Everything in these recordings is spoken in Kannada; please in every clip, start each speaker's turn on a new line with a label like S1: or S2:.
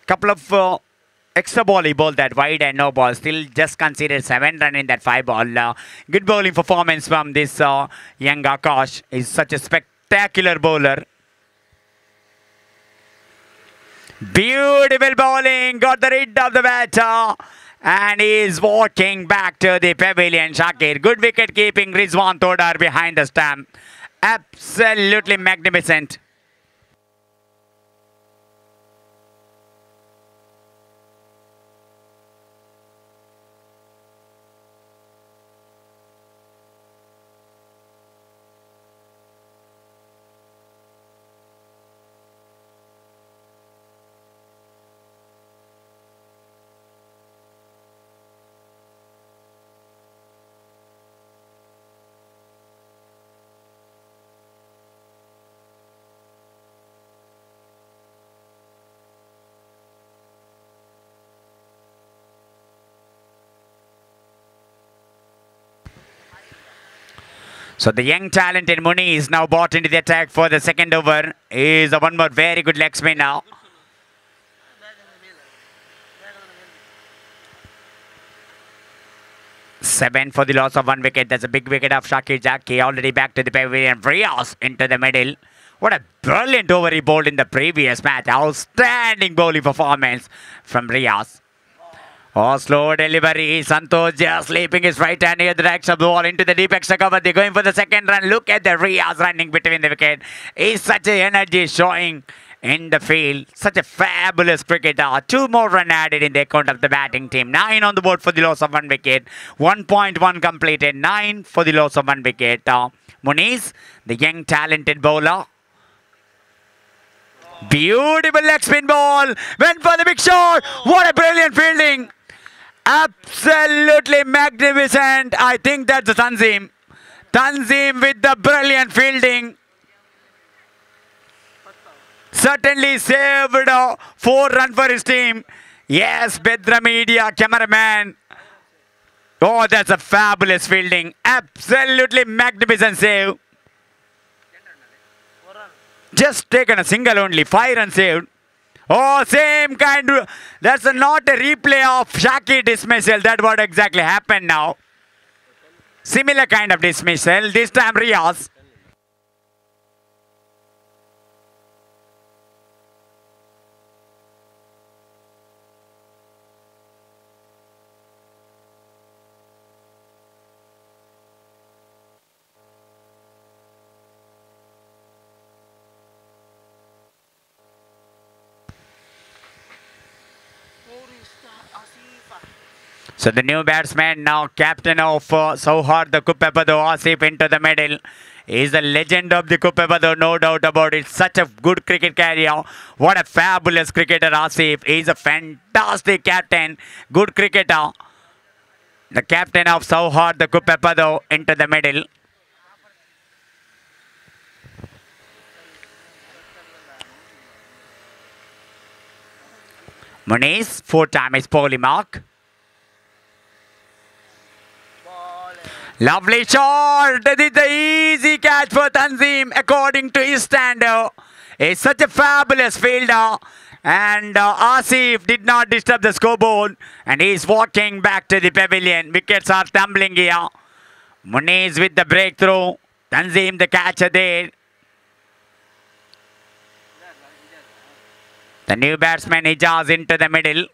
S1: couple of uh, extra ball he bowled that wide and no ball. Still just considered seven run in that five ball. Uh, good bowling performance from this uh, young Akash. He's such a spectacular bowler. Beautiful bowling. Got the rid of the batter. And he is walking back to the pavilion. Shakir. Good wicket keeping. Rizwan Todar behind the stump. Absolutely magnificent. So the young talented Muni is now brought into the attack for the second over. Is a one more very good leg spin now. Seven for the loss of one wicket. That's a big wicket of Shakir Jackie. Already back to the pavilion. Rios into the middle. What a brilliant over he bowled in the previous match. Outstanding bowling performance from Rios. Oh, slow delivery. Santosh just sleeping his right hand near the direction of the ball into the deep extra cover. They're going for the second run. Look at the Riaz running between the wicket. He's such a energy showing in the field. Such a fabulous cricketer. Two more run added in the account of the batting team. Nine on the board for the loss of one wicket. 1.1 completed. Nine for the loss of one wicket. Uh, Muniz, the young talented bowler. Beautiful leg spin ball. Went for the big shot. What a brilliant fielding. Absolutely magnificent. I think that's Tanzim. Tanzim with the brilliant fielding. Certainly saved a four run for his team. Yes, Bedra Media cameraman. Oh, that's a fabulous fielding. Absolutely magnificent save. Just taken a single only. Five runs saved. Oh, same kind. of- That's a, not a replay of Shaki dismissal. That what exactly happened now. Similar kind of dismissal. This time Riaz. So the new batsman now captain of uh, Sauhar the Kupepado Asif into the middle. He's the legend of the Kupepado, no doubt about it. Such a good cricket carrier. What a fabulous cricketer Asif. He's a fantastic captain. Good cricketer. The captain of Sauhar the Kupepado into the middle. Muniz, four times poly mark. Lovely shot. That is the easy catch for Tanzim according to his standard. He's such a fabulous fielder. And uh, Asif did not disturb the scoreboard. And he's walking back to the pavilion. Wickets are tumbling here. Muniz with the breakthrough. Tanzim the catcher there. The new batsman Hijaz into the middle.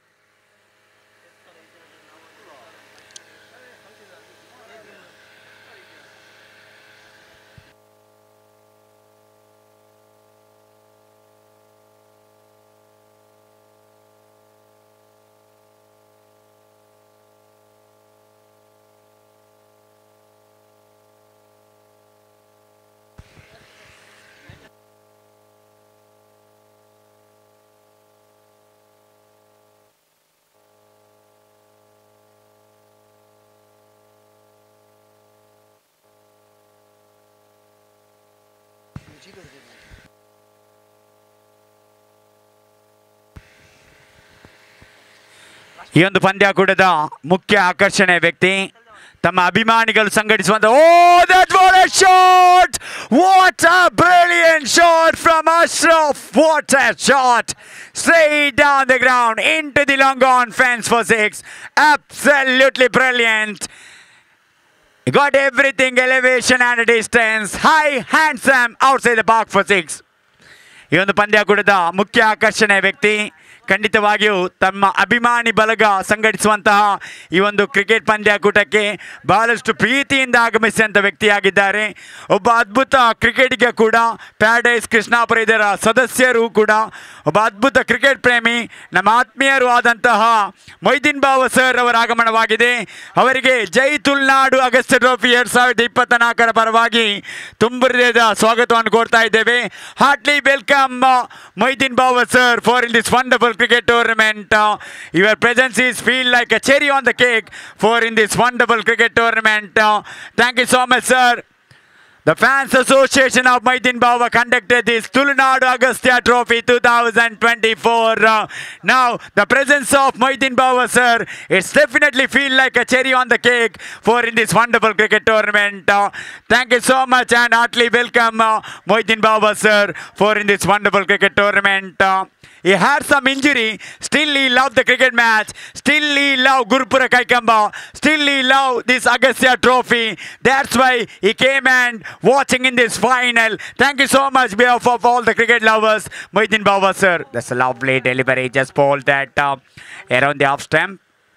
S1: ಈ ಒಂದು ಪಂದ್ಯಾಕೂಟದ ಮುಖ್ಯ ಆಕರ್ಷಣೆ ವ್ಯಕ್ತಿ ತಮ್ಮ ಅಭಿಮಾನಿಗಳು ಸಂಘಟಿಸುವಂತ oh that ball a shot! What a brilliant shot from Ashraf! What a shot! Straight down the ground into the long on fence for six. Absolutely brilliant. He got everything elevation and distance. High, handsome, outside the park for six. ಈ ಒಂದು ಪಂದ್ಯಾಕೂಟದ ಮುಖ್ಯ ಆಕರ್ಷಣೆ ವ್ಯಕ್ತಿ ಖಂಡಿತವಾಗಿಯೂ ತಮ್ಮ ಅಭಿಮಾನಿ ಬಲಗ ಸಂಘಟಿಸುವಂತಹ ಈ ಒಂದು ಕ್ರಿಕೆಟ್ ಪಂದ್ಯಾಕೂಟಕ್ಕೆ ಬಹಳಷ್ಟು ಪ್ರೀತಿಯಿಂದ ಆಗಮಿಸಿದಂಥ ವ್ಯಕ್ತಿಯಾಗಿದ್ದಾರೆ ಒಬ್ಬ ಅದ್ಭುತ ಕ್ರಿಕೆಟಿಗ ಕೂಡ ಪ್ಯಾರಡೈಸ್ ಕೃಷ್ಣಾಪುರ ಇದರ ಸದಸ್ಯರು ಕೂಡ ಒಬ್ಬ ಅದ್ಭುತ ಕ್ರಿಕೆಟ್ ಪ್ರೇಮಿ ನಮ್ಮ ಆತ್ಮೀಯರು ಆದಂತಹ ಮೊಯ್ದೀನ್ ಬಾವ ಸರ್ ಅವರ ಆಗಮನವಾಗಿದೆ ಅವರಿಗೆ ಜೈ ತುಳ್ನಾಡು ಅಗಸ್ತ್ಯ ಟ್ರೋಫಿ ಎರಡ್ ಸಾವಿರದ ಇಪ್ಪತ್ತ ನಾಲ್ಕರ ಪರವಾಗಿ ತುಂಬ ಹೃದಯದ ಸ್ವಾಗತವನ್ನು ಕೋರ್ತಾ ಇದ್ದೇವೆ Hartley welcome Moideen Bava sir for in this wonderful cricket tournament. Uh, your presence is feel like a cherry on the cake for in this wonderful cricket tournament. Uh, thank you so much, sir. The Fans Association of Maidin Bava conducted this Tulunadu Agastya Trophy 2024. Uh, now, the presence of Maidin Bava, sir, it's definitely feel like a cherry on the cake for in this wonderful cricket tournament. Uh, thank you so much and heartily welcome uh, Moidin Baba, sir, for in this wonderful cricket tournament. Uh, he had some injury. Still, he loved the cricket match. Still, he loved Gurupura Kaikamba. Still, he loved this Agastya trophy. That's why he came and watching in this final. Thank you so much, behalf of all the cricket lovers. Moidin Baba, sir. That's a lovely delivery. Just pulled that uh, around the off stump.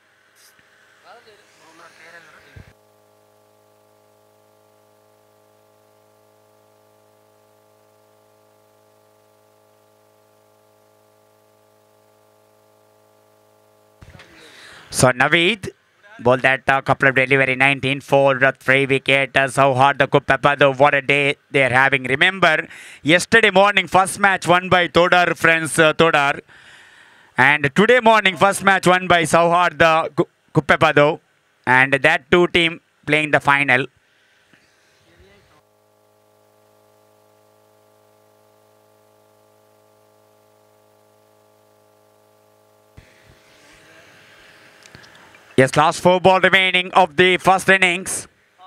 S1: So Naveed bowled that uh, couple of delivery 19 for the three wicket. Uh, so hard the Kuppapado. What a day they are having. Remember, yesterday morning first match won by Todar friends uh, Todar. And today morning first match won by Sauhard the Ku- Kuppapado. And that two team playing the final. Yes, last four ball remaining of the first innings.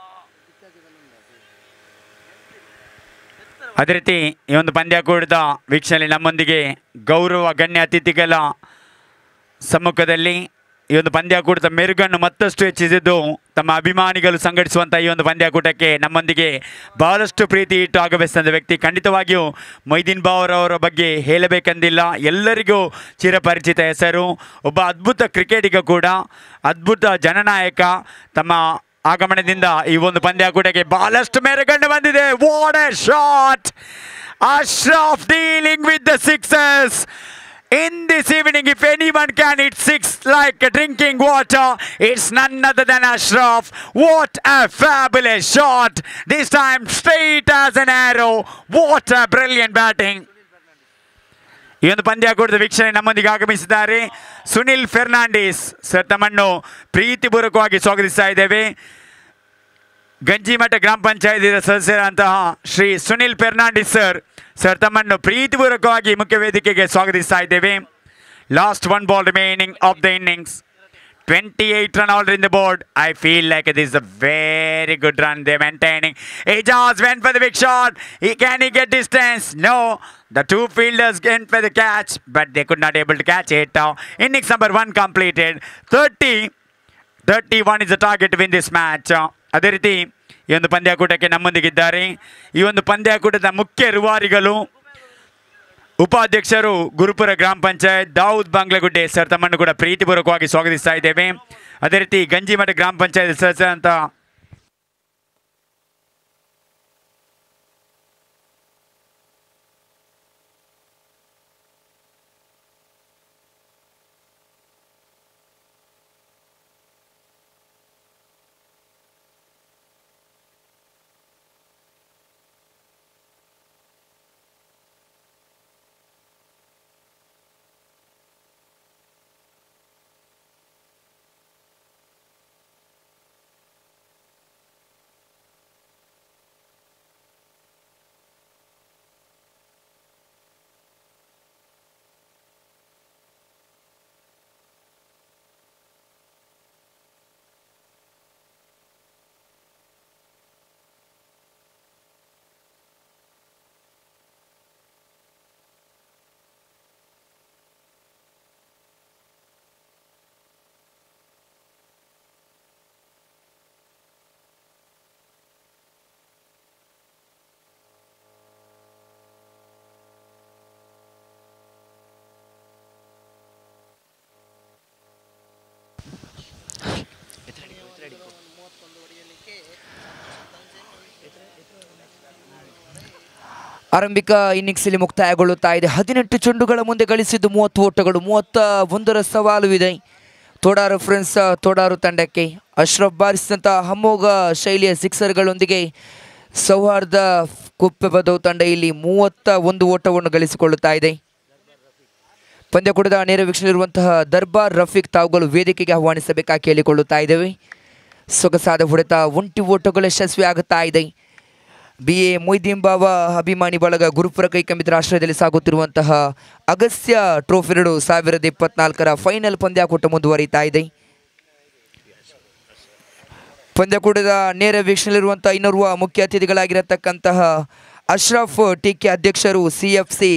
S1: ಅದೇ ರೀತಿ ಈ ಒಂದು ಪಂದ್ಯಾಕೂಟದ ವೀಕ್ಷಣೆ ನಮ್ಮೊಂದಿಗೆ ಗೌರವ ಗಣ್ಯ ಅತಿಥಿಗಳ ಸಮ್ಮುಖದಲ್ಲಿ ಈ ಒಂದು ಪಂದ್ಯಾಕೂಟದ ಮೆರುಗನ್ನು ಮತ್ತಷ್ಟು ಹೆಚ್ಚಿಸಿದ್ದು ತಮ್ಮ ಅಭಿಮಾನಿಗಳು ಸಂಘಟಿಸುವಂಥ ಈ ಒಂದು ಪಂದ್ಯಾಕೂಟಕ್ಕೆ ನಮ್ಮೊಂದಿಗೆ ಬಹಳಷ್ಟು ಪ್ರೀತಿ ಇಟ್ಟು ಆಗಮಿಸಿದ ವ್ಯಕ್ತಿ ಖಂಡಿತವಾಗಿಯೂ ಮೊಯ್ದೀನ್ ಬಾವರವರ ಬಗ್ಗೆ ಹೇಳಬೇಕೆಂದಿಲ್ಲ ಎಲ್ಲರಿಗೂ ಚಿರಪರಿಚಿತ ಹೆಸರು ಒಬ್ಬ ಅದ್ಭುತ ಕ್ರಿಕೆಟಿಗ ಕೂಡ ಅದ್ಭುತ ಜನನಾಯಕ ತಮ್ಮ ಆಗಮನದಿಂದ ಈ ಒಂದು ಪಂದ್ಯಾಕೂಟಕ್ಕೆ ಬಹಳಷ್ಟು ಮೆರುಗನ್ನು ಬಂದಿದೆ what a shot Ashraf dealing with the sixes In this evening, if anyone can hit six like drinking water, it's none other than Ashraf. What a fabulous shot! This time straight as an arrow. What a brilliant batting! ಈ ಒಂದು ಪಂದ್ಯಾಕೂಟದ ವೀಕ್ಷಣೆ ನಮ್ಮೊಂದಿಗೆ ಆಗಮಿಸಿದ್ದಾರೆ ಸುನಿಲ್ ಫೆರ್ನಾಂಡಿಸ್ ಸರ್ ತಮ್ಮನ್ನು ಪ್ರೀತಿಪೂರ್ವಕವಾಗಿ ಸ್ವಾಗತಿಸ್ತಾ ಇದ್ದೇವೆ ಗಂಜಿಮಠ ಗ್ರಾಮ ಪಂಚಾಯತಿ ಸದಸ್ಯರಂತಹ ಶ್ರೀ ಸುನಿಲ್ ಫೆರ್ನಾಂಡಿಸ್ ಸರ್ ಸರ್ ತಮ್ಮನ್ನು ಪ್ರೀತಿಪೂರ್ವಕವಾಗಿ ಮುಖ್ಯ ವೇದಿಕೆಗೆ ಸ್ವಾಗತಿಸ್ತಾ ಇದ್ದೇವೆ last one ball remaining of the innings twenty eight run already in the board I feel like it is a very good run they maintaining Ejaz went for the big shot. He can he get distance? No. The two fielders went for the catch, but they could not able to catch it. Uh, innings number one completed. 30 31 is the target to win this match. Uh, ಅದೇ ರೀತಿ ಈ ಒಂದು ಪಂದ್ಯಾಕೂಟಕ್ಕೆ ನಮ್ಮೊಂದಿಗಿದ್ದಾರೆ ಈ ಒಂದು ಪಂದ್ಯಾಕೂಟದ ಮುಖ್ಯ ರೂವಾರಿಗಳು ಉಪಾಧ್ಯಕ್ಷರು ಗುರುಪುರ ಗ್ರಾಮ ಪಂಚಾಯತ್ ದಾವೂದ್ ಬಾಂಗ್ಲಗುಡ್ಡೆ ಸರ್ ತಮ್ಮನ್ನು ಕೂಡ ಪ್ರೀತಿಪೂರ್ವಕವಾಗಿ ಸ್ವಾಗತಿಸ್ತಾ ಇದ್ದೇವೆ ಅದೇ ರೀತಿ ಗಂಜಿಮಠ ಗ್ರಾಮ ಪಂಚಾಯತ್ ಸದಸ್ಯ ಅಂತ
S2: ಆರಂಭಿಕ ಇನ್ನಿಂಗ್ಸ್ ಇಲ್ಲಿ ಮುಕ್ತಾಯಗೊಳ್ಳುತ್ತಾ ಇದೆ ಹದಿನೆಂಟು ಚೆಂಡುಗಳ ಮುಂದೆ ಗಳಿಸಿದ್ದು ಮೂವತ್ತು ಓಟಗಳು ಮೂವತ್ತ ಒಂದರ ಸವಾಲು ಇದೆ ತೋಡಾರು ಫ್ರೆಂಡ್ಸ್ ತೋಡಾರು ತಂಡಕ್ಕೆ ಅಶ್ರಫ್ ಬಾರಿಸಿದಂಥ ಅಮೋಘ ಶೈಲಿಯ ಸಿಕ್ಸರ್ಗಳೊಂದಿಗೆ ಸೌಹಾರ್ದ ಕುಪ್ಪೆ ಬದವು ತಂಡ ಇಲ್ಲಿ ಮೂವತ್ತ ಒಂದು ಓಟವನ್ನು ಗಳಿಸಿಕೊಳ್ಳುತ್ತಾ ಇದೆ ಪಂದ್ಯಕೂಟದ ನೇರ ವೀಕ್ಷಣೆಯಿರುವಂತಹ ದರ್ಬಾರ್ ರಫೀಕ್ ತಾವುಗಳು ವೇದಿಕೆಗೆ ಆಹ್ವಾನಿಸಬೇಕಾಗಿ ಕೇಳಿಕೊಳ್ಳುತ್ತಾ ಇದ್ದೇವೆ ಸೊಗಸಾದ ಹೊಡೆತ ಒಂಟಿ ಓಟಗಳು ಯಶಸ್ವಿ ಆಗುತ್ತಾ ಇದೆ ಬಿ ಎ ಮೊಯ್ದೀನ್ ಬಾಬಾ ಅಭಿಮಾನಿ ಬಳಗ ಗುರುಪುರ ಕೈಕಂಬಿದ ರಾಷ್ಟ್ರದಲ್ಲಿ ಸಾಗುತ್ತಿರುವಂತಹ ಅಗಸ್ತ್ಯ ಟ್ರೋಫಿ ಎರಡು ಸಾವಿರದ ಇಪ್ಪತ್ನಾಲ್ಕರ ಫೈನಲ್ ಪಂದ್ಯಾಕೂಟ ಮುಂದುವರಿತಾ ಇದೆ ಪಂದ್ಯಕೂಟದ ನೇರ ವೀಕ್ಷಣೆಯಲ್ಲಿರುವಂತಹ ಇನ್ನೋರ್ವ ಮುಖ್ಯ ಅತಿಥಿಗಳಾಗಿರತಕ್ಕಂತಹ ಅಶ್ರಫ್ ಟಿಕೆ ಅಧ್ಯಕ್ಷರು ಸಿ ಎಫ್ ಸಿ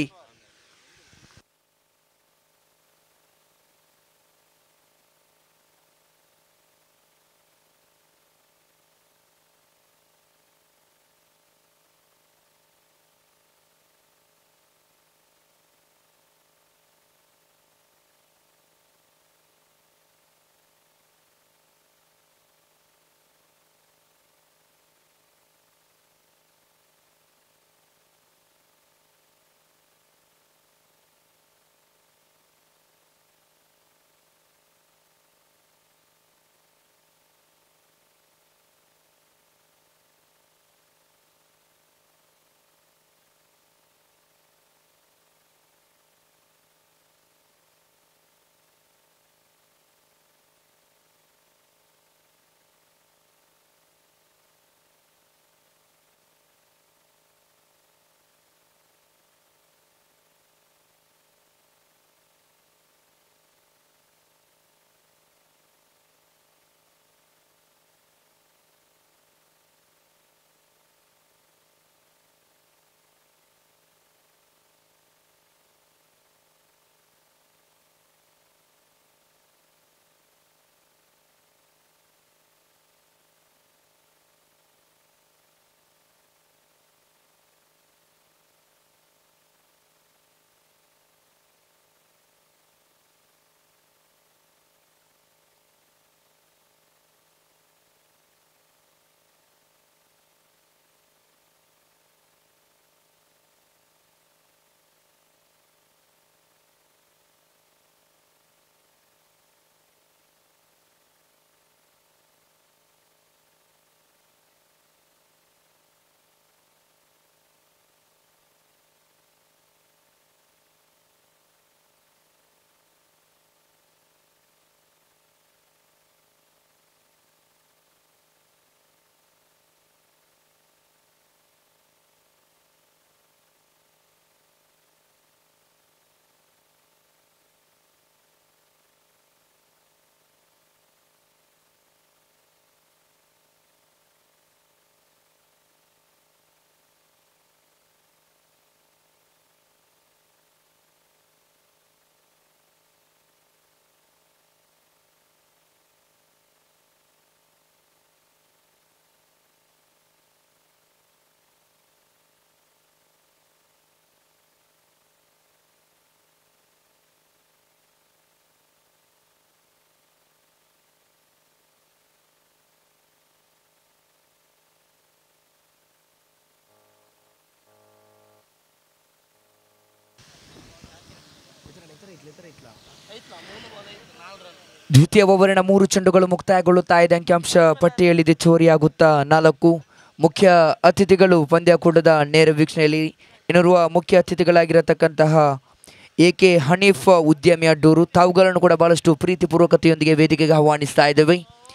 S2: ದ್ವಿತೀಯ ಓವರಿನ ಮೂರು ಚೆಂಡುಗಳು ಮುಕ್ತಾಯಗೊಳ್ಳುತ್ತಾ ಇದೆ ಅಂಕಿಅಂಶ ಪಟ್ಟಿಯಲ್ಲಿದೆ ಚೋರಿಯಾಗುತ್ತಾ ನಾಲ್ಕು ಮುಖ್ಯ ಅತಿಥಿಗಳು ಪಂದ್ಯಕೂಟದ ನೇರ ವೀಕ್ಷಣೆಯಲ್ಲಿ ಇನ್ನೋರ್ವ ಮುಖ್ಯ ಅತಿಥಿಗಳಾಗಿರತಕ್ಕಂತಹ ಎ ಕೆ ಹನೀಫ್ ಉದ್ಯಮಿ ಅಡ್ಡೂರು ತಾವುಗಳನ್ನು ಕೂಡ ಬಹಳಷ್ಟು ಪ್ರೀತಿಪೂರ್ವಕತೆಯೊಂದಿಗೆ ವೇದಿಕೆಗೆ ಆಹ್ವಾನಿಸ್ತಾ ಇದ್ದೇವೆ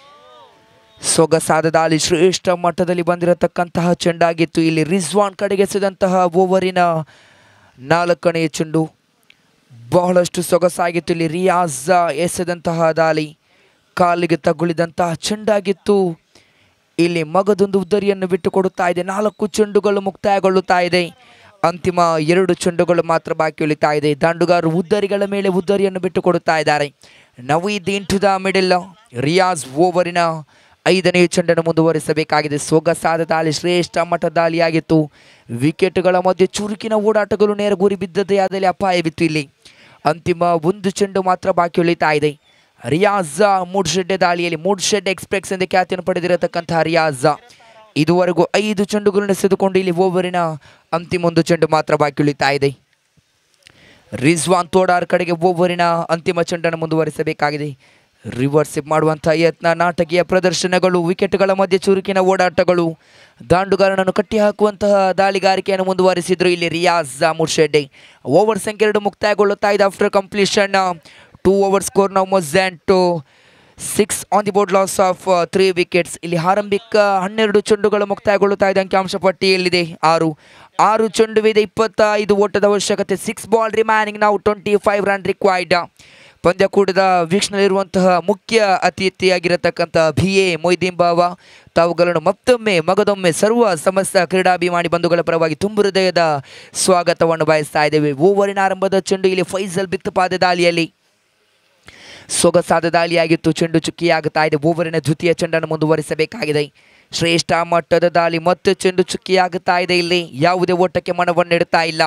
S2: ಸೊಗಸಾದ ದಾಳಿ ಶ್ರೇಷ್ಠ ಮಟ್ಟದಲ್ಲಿ ಬಂದಿರತಕ್ಕಂತಹ ಚೆಂಡಾಗಿತ್ತು ಇಲ್ಲಿ ರಿಜ್ವಾನ್ ಕಡೆಗೆ ಎಸೆದಂತಹ ಓವರಿನ ನಾಲ್ಕನೆಯ ಚೆಂಡು ಬಹಳಷ್ಟು ಸೊಗಸಾಗಿತ್ತು ಇಲ್ಲಿ ರಿಯಾಜ್ ಎಸೆದಂತಹ ದಾಳಿ ಕಾಲಿಗೆ ತಗುಲಿದಂತಹ ಚೆಂಡಾಗಿತ್ತು ಇಲ್ಲಿ ಮಗದೊಂದು ಉದ್ದರಿಯನ್ನು ಬಿಟ್ಟುಕೊಡುತ್ತಾ ಇದೆ ನಾಲ್ಕು ಚೆಂಡುಗಳು ಮುಕ್ತಾಯಗೊಳ್ಳುತ್ತಾ ಇದೆ ಅಂತಿಮ ಎರಡು ಚೆಂಡುಗಳು ಮಾತ್ರ ಬಾಕಿ ಉಳಿತಾ ಇದೆ ದಾಂಡುಗಾರರು ಉದ್ದರಿಗಳ ಮೇಲೆ ಉದ್ದರಿಯನ್ನು ಬಿಟ್ಟುಕೊಡುತ್ತಾ ಇದ್ದಾರೆ Naveed into the middle Riyaz ಓವರಿನ ಐದನೇ ಚೆಂಡನ್ನು ಮುಂದುವರಿಸಬೇಕಾಗಿದೆ ಸೊಗಸಾದ ದಾಳಿ ಶ್ರೇಷ್ಠ ಮಟ್ಟ ದಾಳಿಯಾಗಿತ್ತು ವಿಕೆಟ್ಗಳ ಮಧ್ಯೆ ಚುರುಕಿನ ಓಡಾಟಗಳು ನೇರ ಗುರಿ ಬಿದ್ದದೇ ಆದಲ್ಲಿ ಅಪಾಯವಿತ್ತು ಇಲ್ಲಿ ಅಂತಿಮ ಒಂದು ಚೆಂಡು ಮಾತ್ರ ಬಾಕಿ ಉಳಿತಾ ಇದೆ ರಿಯಾಜ್ ಮೂಡ್ಶೆಡ್ಡೆ ದಾಳಿಯಲ್ಲಿ ಮೂಡ್ಶೆಡ್ ಎಕ್ಸ್ಪ್ರೆಸ್ ಎಂದು ಖ್ಯಾತಿಯನ್ನು ಪಡೆದಿರತಕ್ಕಂತಹ ರಿಯಾಜ್ ಇದುವರೆಗೂ ಐದು ಚೆಂಡುಗಳನ್ನು ಎಸೆದುಕೊಂಡು ಇಲ್ಲಿ ಓವರಿನ ಅಂತಿಮ ಒಂದು ಚೆಂಡು ಮಾತ್ರ ಬಾಕಿ ಉಳಿತಾ ಇದೆ ರಿಜ್ವಾನ್ ತೋಡಾರ್ ಕಡೆಗೆ ಓವರಿನ ಅಂತಿಮ ಚೆಂಡನ್ನು ಮುಂದುವರಿಸಬೇಕಾಗಿದೆ ರಿವರ್ಸ್ ಮಾಡುವಂಥ ಯತ್ನ ನಾಟಕೀಯ ಪ್ರದರ್ಶನಗಳು ವಿಕೆಟ್ಗಳ ಮಧ್ಯೆ ಚುರುಕಿನ ಓಡಾಟಗಳು ದಾಂಡುಗಾರನನ್ನು ಕಟ್ಟಿಹಾಕುವಂತಹ ದಾಳಿಗಾರಿಕೆಯನ್ನು ಮುಂದುವರಿಸಿದ್ರು ಇಲ್ಲಿ ರಿಯಾಜ್ ಮುರ್ಷೆಡ್ಡೆ ಓವರ್ ಸಂಖ್ಯೆ ಎರಡು ಮುಕ್ತಾಯಗೊಳ್ಳುತ್ತಾ ಇದೆ after completion two over score now ಮೊಸೆಂಟು six on the board loss of three wickets ಇಲ್ಲಿ ಆರಂಭಿಕ ಹನ್ನೆರಡು ಚೆಂಡುಗಳು ಮುಕ್ತಾಯಗೊಳ್ಳುತ್ತಾ ಇದೆ ಅಂಕಿಅಂಶ ಪಟ್ಟಿಯಲ್ಲಿದೆ ಆರು ಆರು ಚೆಂಡುವಿದೆ ಇಪ್ಪತ್ತೈದು ಓಟದ ಅವಶ್ಯಕತೆ ಸಿಕ್ಸ್ ಬಾಲ್ ರಿಮ್ಯಾನಿಂಗ್ ನಾವು ಟ್ವೆಂಟಿ ಫೈವ್ ರನ್ ರಿಕ್ವೈರ್ಡ್ ಪಂದ್ಯಕೂಟದ ವೀಕ್ಷಣೆಯಲ್ಲಿರುವಂತಹ ಮುಖ್ಯ ಅತಿಥಿಯಾಗಿರತಕ್ಕಂಥ ಬಿ ಎ ಮೊಯ್ದೀನ್ ಬಾವ ತಾವುಗಳನ್ನು ಮತ್ತೊಮ್ಮೆ ಮಗದೊಮ್ಮೆ ಸರ್ವ ಸಮಸ್ತ ಕ್ರೀಡಾಭಿಮಾನಿ ಬಂಧುಗಳ ಪರವಾಗಿ ತುಂಬು ಹೃದಯದ ಸ್ವಾಗತವನ್ನು ಬಯಸ್ತಾ ಇದ್ದೇವೆ ಓವರಿನ ಆರಂಭದ ಚೆಂಡು ಇಲ್ಲಿ ಫೈಸಲ್ ಬಿತ್ತಪಾದ ದಾಳಿಯಲ್ಲಿ ಸೊಗಸಾದ ದಾಳಿಯಾಗಿತ್ತು ಚೆಂಡು ಚುಕ್ಕಿಯಾಗುತ್ತಾ ಇದೆ ಓವರಿನ ದ್ವಿತೀಯ ಚೆಂಡನ್ನು ಮುಂದುವರಿಸಬೇಕಾಗಿದೆ ಶ್ರೇಷ್ಠ ಮಟ್ಟದ ದಾಳಿ ಮತ್ತೆ ಚೆಂಡು ಚುಕ್ಕಿಯಾಗುತ್ತಾ ಇದೆ ಇಲ್ಲಿ ಯಾವುದೇ ಓಟಕ್ಕೆ ಮನವನ್ನಿಡುತ್ತಾ ಇಲ್ಲ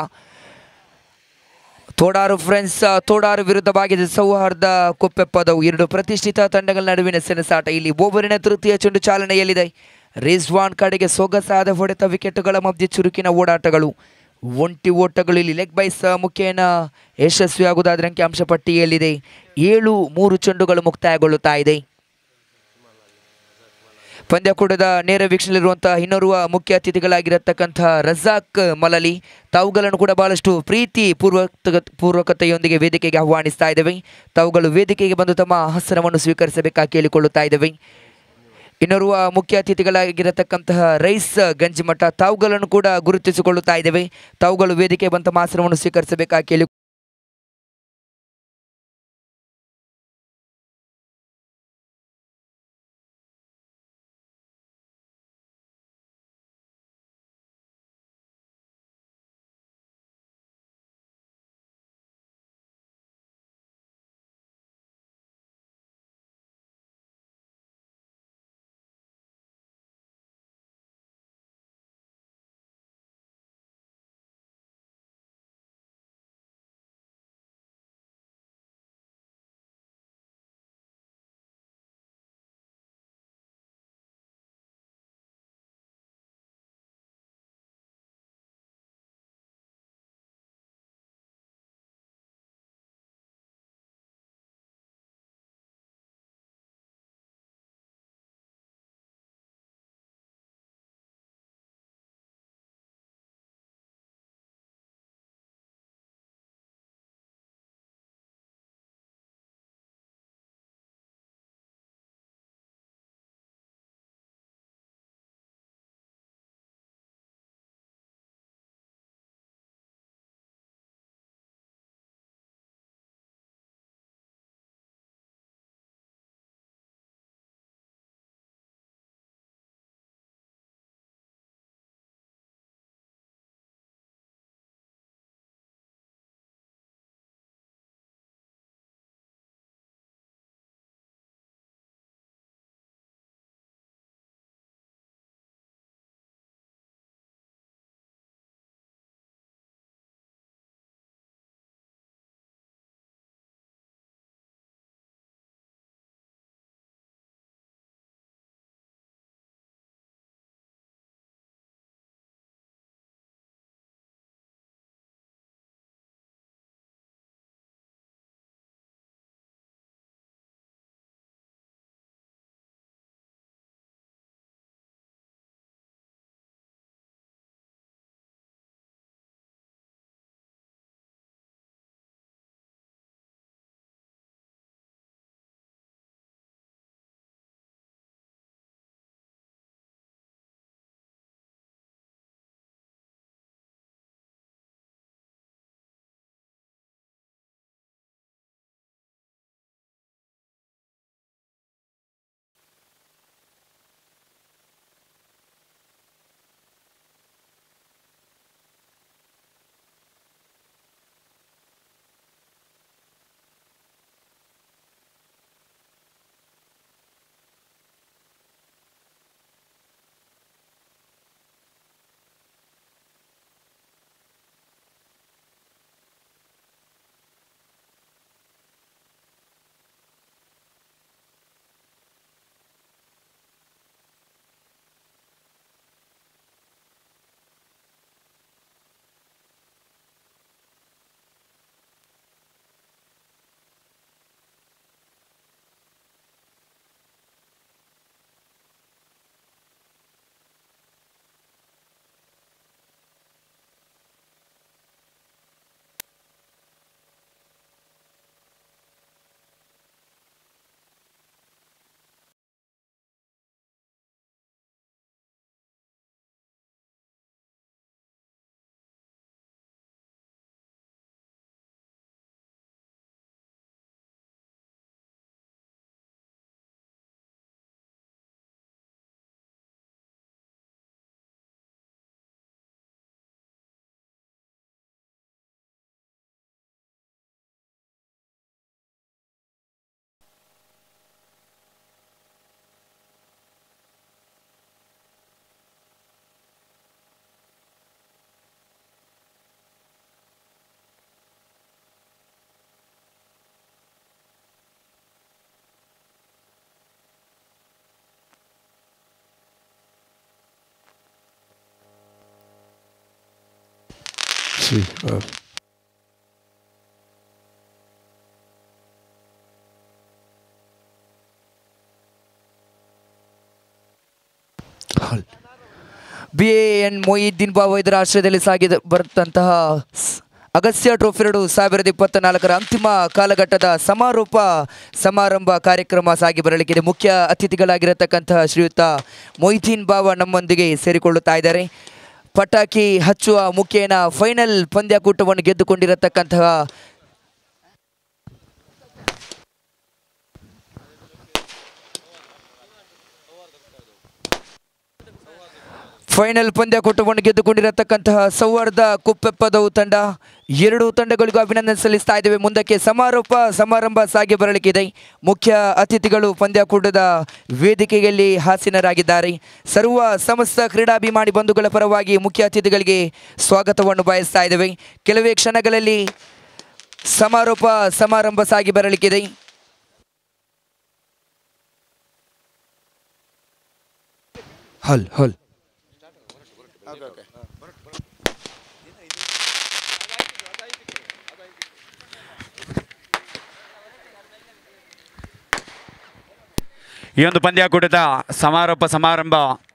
S2: ತೋಡಾರು ಫ್ರೆಂಡ್ಸ್ ತೋಡಾರು ವಿರುದ್ಧವಾಗಿದೆ ಸೌಹಾರ್ದ ಕೊಪ್ಪೆಪ್ಪದವು ಎರಡು ಪ್ರತಿಷ್ಠಿತ ತಂಡಗಳ ನಡುವಿನ ಸೆಣಸಾಟ ಇಲ್ಲಿ ಓವರಿನ ತೃತೀಯ ಚೆಂಡು ಚಾಲನೆಯಲ್ಲಿದೆ ರಿಜ್ವಾನ್ ಕಡೆಗೆ ಸೊಗಸಾದ ಹೊಡೆತ ವಿಕೆಟ್ಗಳ ಮಧ್ಯೆ ಚುರುಕಿನ ಓಡಾಟಗಳು ಒಂಟಿ ಓಟಗಳು ಇಲ್ಲಿ ಲೆಗ್ ಬೈಸ್ ಮುಖೇನ ಯಶಸ್ವಿಯಾಗುವುದಾದ್ರೆ ಅಂಕಿಅಂಶ ಪಟ್ಟಿಯಲ್ಲಿದೆ ಏಳು ಮೂರು ಚೆಂಡುಗಳು ಮುಕ್ತಾಯಗೊಳ್ಳುತ್ತಾ ಇದೆ ಪಂದ್ಯಕೂಟದ ನೇರ ವೀಕ್ಷಣೆಯಲ್ಲಿರುವಂತಹ ಇನ್ನೋರ್ವ ಮುಖ್ಯ ಅತಿಥಿಗಳಾಗಿರತಕ್ಕಂತಹ ರಜಾಕ್ ಮಲಲಿ ತಾವುಗಳನ್ನು ಕೂಡ ಬಹಳಷ್ಟು ಪ್ರೀತಿ ಪೂರ್ವಕ ಪೂರ್ವಕತೆಯೊಂದಿಗೆ ವೇದಿಕೆಗೆ ಆಹ್ವಾನಿಸ್ತಾ ಇದ್ದೇವೆ ತಾವುಗಳು ವೇದಿಕೆಗೆ ಬಂದು ತಮ್ಮ ಆಸನವನ್ನು ಸ್ವೀಕರಿಸಬೇಕಾಗಿ ಕೇಳಿಕೊಳ್ಳುತ್ತಾ ಇದ್ದೇವೆ ಇನ್ನೋರ್ವ ಮುಖ್ಯ ಅತಿಥಿಗಳಾಗಿರತಕ್ಕಂತಹ ರೈಸ್ ಗಂಜಿಮಠ ತಾವುಗಳನ್ನು ಕೂಡ ಗುರುತಿಸಿಕೊಳ್ಳುತ್ತಾ ಇದ್ದೇವೆ ತಾವುಗಳು ವೇದಿಕೆ ಬಂದ ತಮ್ಮ ಆಸನವನ್ನು ಸ್ವೀಕರಿಸಬೇಕಾಗಿ ಕೇಳಿ
S3: see. Uh,
S2: B N Moideen Babu ಇದರ ಆಶ್ರಯದಲ್ಲಿ ಸಾಗಿದ ಬರುತ್ತಂತಹ ಸ್- ಅಗಸ್ತ್ಯ ಟ್ರೋಫಿ ಎರಡು ಸಾವಿರದ ಇಪ್ಪತ್ತ ನಾಲ್ಕರ ಅಂತಿಮ ಕಾಲಘಟ್ಟದ ಸಮಾರೋಪ ಸಮಾರಂಭ ಕಾರ್ಯಕ್ರಮ ಸಾಗಿ ಬರಲಿಕ್ಕಿದೆ ಮುಖ್ಯ ಅತಿಥಿಗಳಾಗಿರತಕ್ಕಂತಹ ಶ್ರೀಯುತ ಮೊಯ್ದೀನ್ ಬಾವ ನಮ್ಮೊಂದಿಗೆ ಸೇರಿಕೊಳ್ಳುತ್ತಾ ಇದ್ದಾರೆ ಪಟಾಕಿ ಹಚ್ಚುವ ಮುಖೇನ ಫೈನಲ್ ಪಂದ್ಯಾಕೂಟವನ್ನು ಗೆದ್ದುಕೊಂಡಿರತಕ್ಕಂತಹ ಫೈನಲ್ ಪಂದ್ಯಾಕೂಟವನ್ನು ಗೆದ್ದುಕೊಂಡಿರತಕ್ಕಂತಹ ಸೌಹಾರ್ದ ಕುಪ್ಪೆಪ್ಪದವು ತಂಡ ಎರಡು ತಂಡಗಳಿಗೂ ಅಭಿನಂದನೆ ಸಲ್ಲಿಸ್ತಾ ಇದ್ದೇವೆ ಮುಂದಕ್ಕೆ ಸಮಾರೋಪ ಸಮಾರಂಭ ಸಾಗಿ ಬರಲಿಕ್ಕಿದೆ ಮುಖ್ಯ ಅತಿಥಿಗಳು ಪಂದ್ಯಾಕೂಟದ ವೇದಿಕೆಯಲ್ಲಿ ಹಾಸೀನರಾಗಿದ್ದಾರೆ ಸರ್ವ ಸಮಸ್ತ ಕ್ರೀಡಾಭಿಮಾನಿ ಬಂಧುಗಳ ಪರವಾಗಿ ಮುಖ್ಯ ಅತಿಥಿಗಳಿಗೆ ಸ್ವಾಗತವನ್ನು ಬಯಸ್ತಾ ಇದ್ದೇವೆ ಕೆಲವೇ ಕ್ಷಣಗಳಲ್ಲಿ ಸಮಾರೋಪ ಸಮಾರಂಭ ಸಾಗಿ ಬರಲಿಕ್ಕಿದೆ ಹಲ್ ಹಲ್
S1: ಈ ಒಂದು ಪಂದ್ಯಾಕೂಟದ ಸಮಾರೋಪ ಸಮಾರಂಭ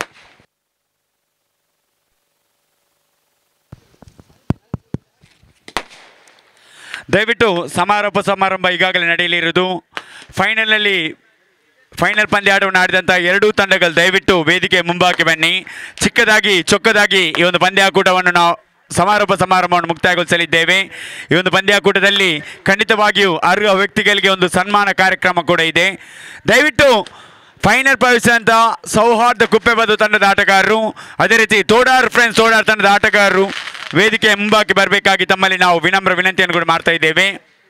S1: ದಯವಿಟ್ಟು ಸಮಾರೋಪ ಸಮಾರಂಭ ಈಗಾಗಲೇ ನಡೆಯಲಿರುವುದು ಫೈನಲ್ನಲ್ಲಿ ಫೈನಲ್ ಪಂದ್ಯಾಟವನ್ನು ಆಡಿದಂಥ ಎರಡೂ ತಂಡಗಳು ದಯವಿಟ್ಟು ವೇದಿಕೆ ಮುಂಭಾಗಕ್ಕೆ ಬನ್ನಿ ಚಿಕ್ಕದಾಗಿ ಚೊಕ್ಕದಾಗಿ ಈ ಒಂದು ಪಂದ್ಯಾಕೂಟವನ್ನು ನಾವು ಸಮಾರೋಪ ಸಮಾರಂಭವನ್ನು ಮುಕ್ತಾಯಗೊಳಿಸಲಿದ್ದೇವೆ ಈ ಒಂದು ಪಂದ್ಯಾಕೂಟದಲ್ಲಿ ಖಂಡಿತವಾಗಿಯೂ ಅರ್ಹ ವ್ಯಕ್ತಿಗಳಿಗೆ ಒಂದು ಸನ್ಮಾನ ಕಾರ್ಯಕ್ರಮ ಕೂಡ ಇದೆ ದಯವಿಟ್ಟು ಫೈನಲ್ ಪ್ರವೇಶಿಸಿದಂಥ ಸೌಹಾರ್ದ ಕುಪ್ಪೆಬದು ತಂಡದ ಆಟಗಾರರು ಅದೇ ರೀತಿ ತೋಡಾರ್ ಫ್ರೆಂಡ್ಸ್ ತೋಡಾರ್ ತಂಡದ ಆಟಗಾರರು ವೇದಿಕೆಯ ಮುಂಭಾಗಕ್ಕೆ ಬರಬೇಕಾಗಿ ತಮ್ಮಲ್ಲಿ ನಾವು ವಿನಮ್ರ ವಿನಂತಿಯನ್ನು ಕೂಡ ಮಾಡ್ತಾ ಇದ್ದೇವೆ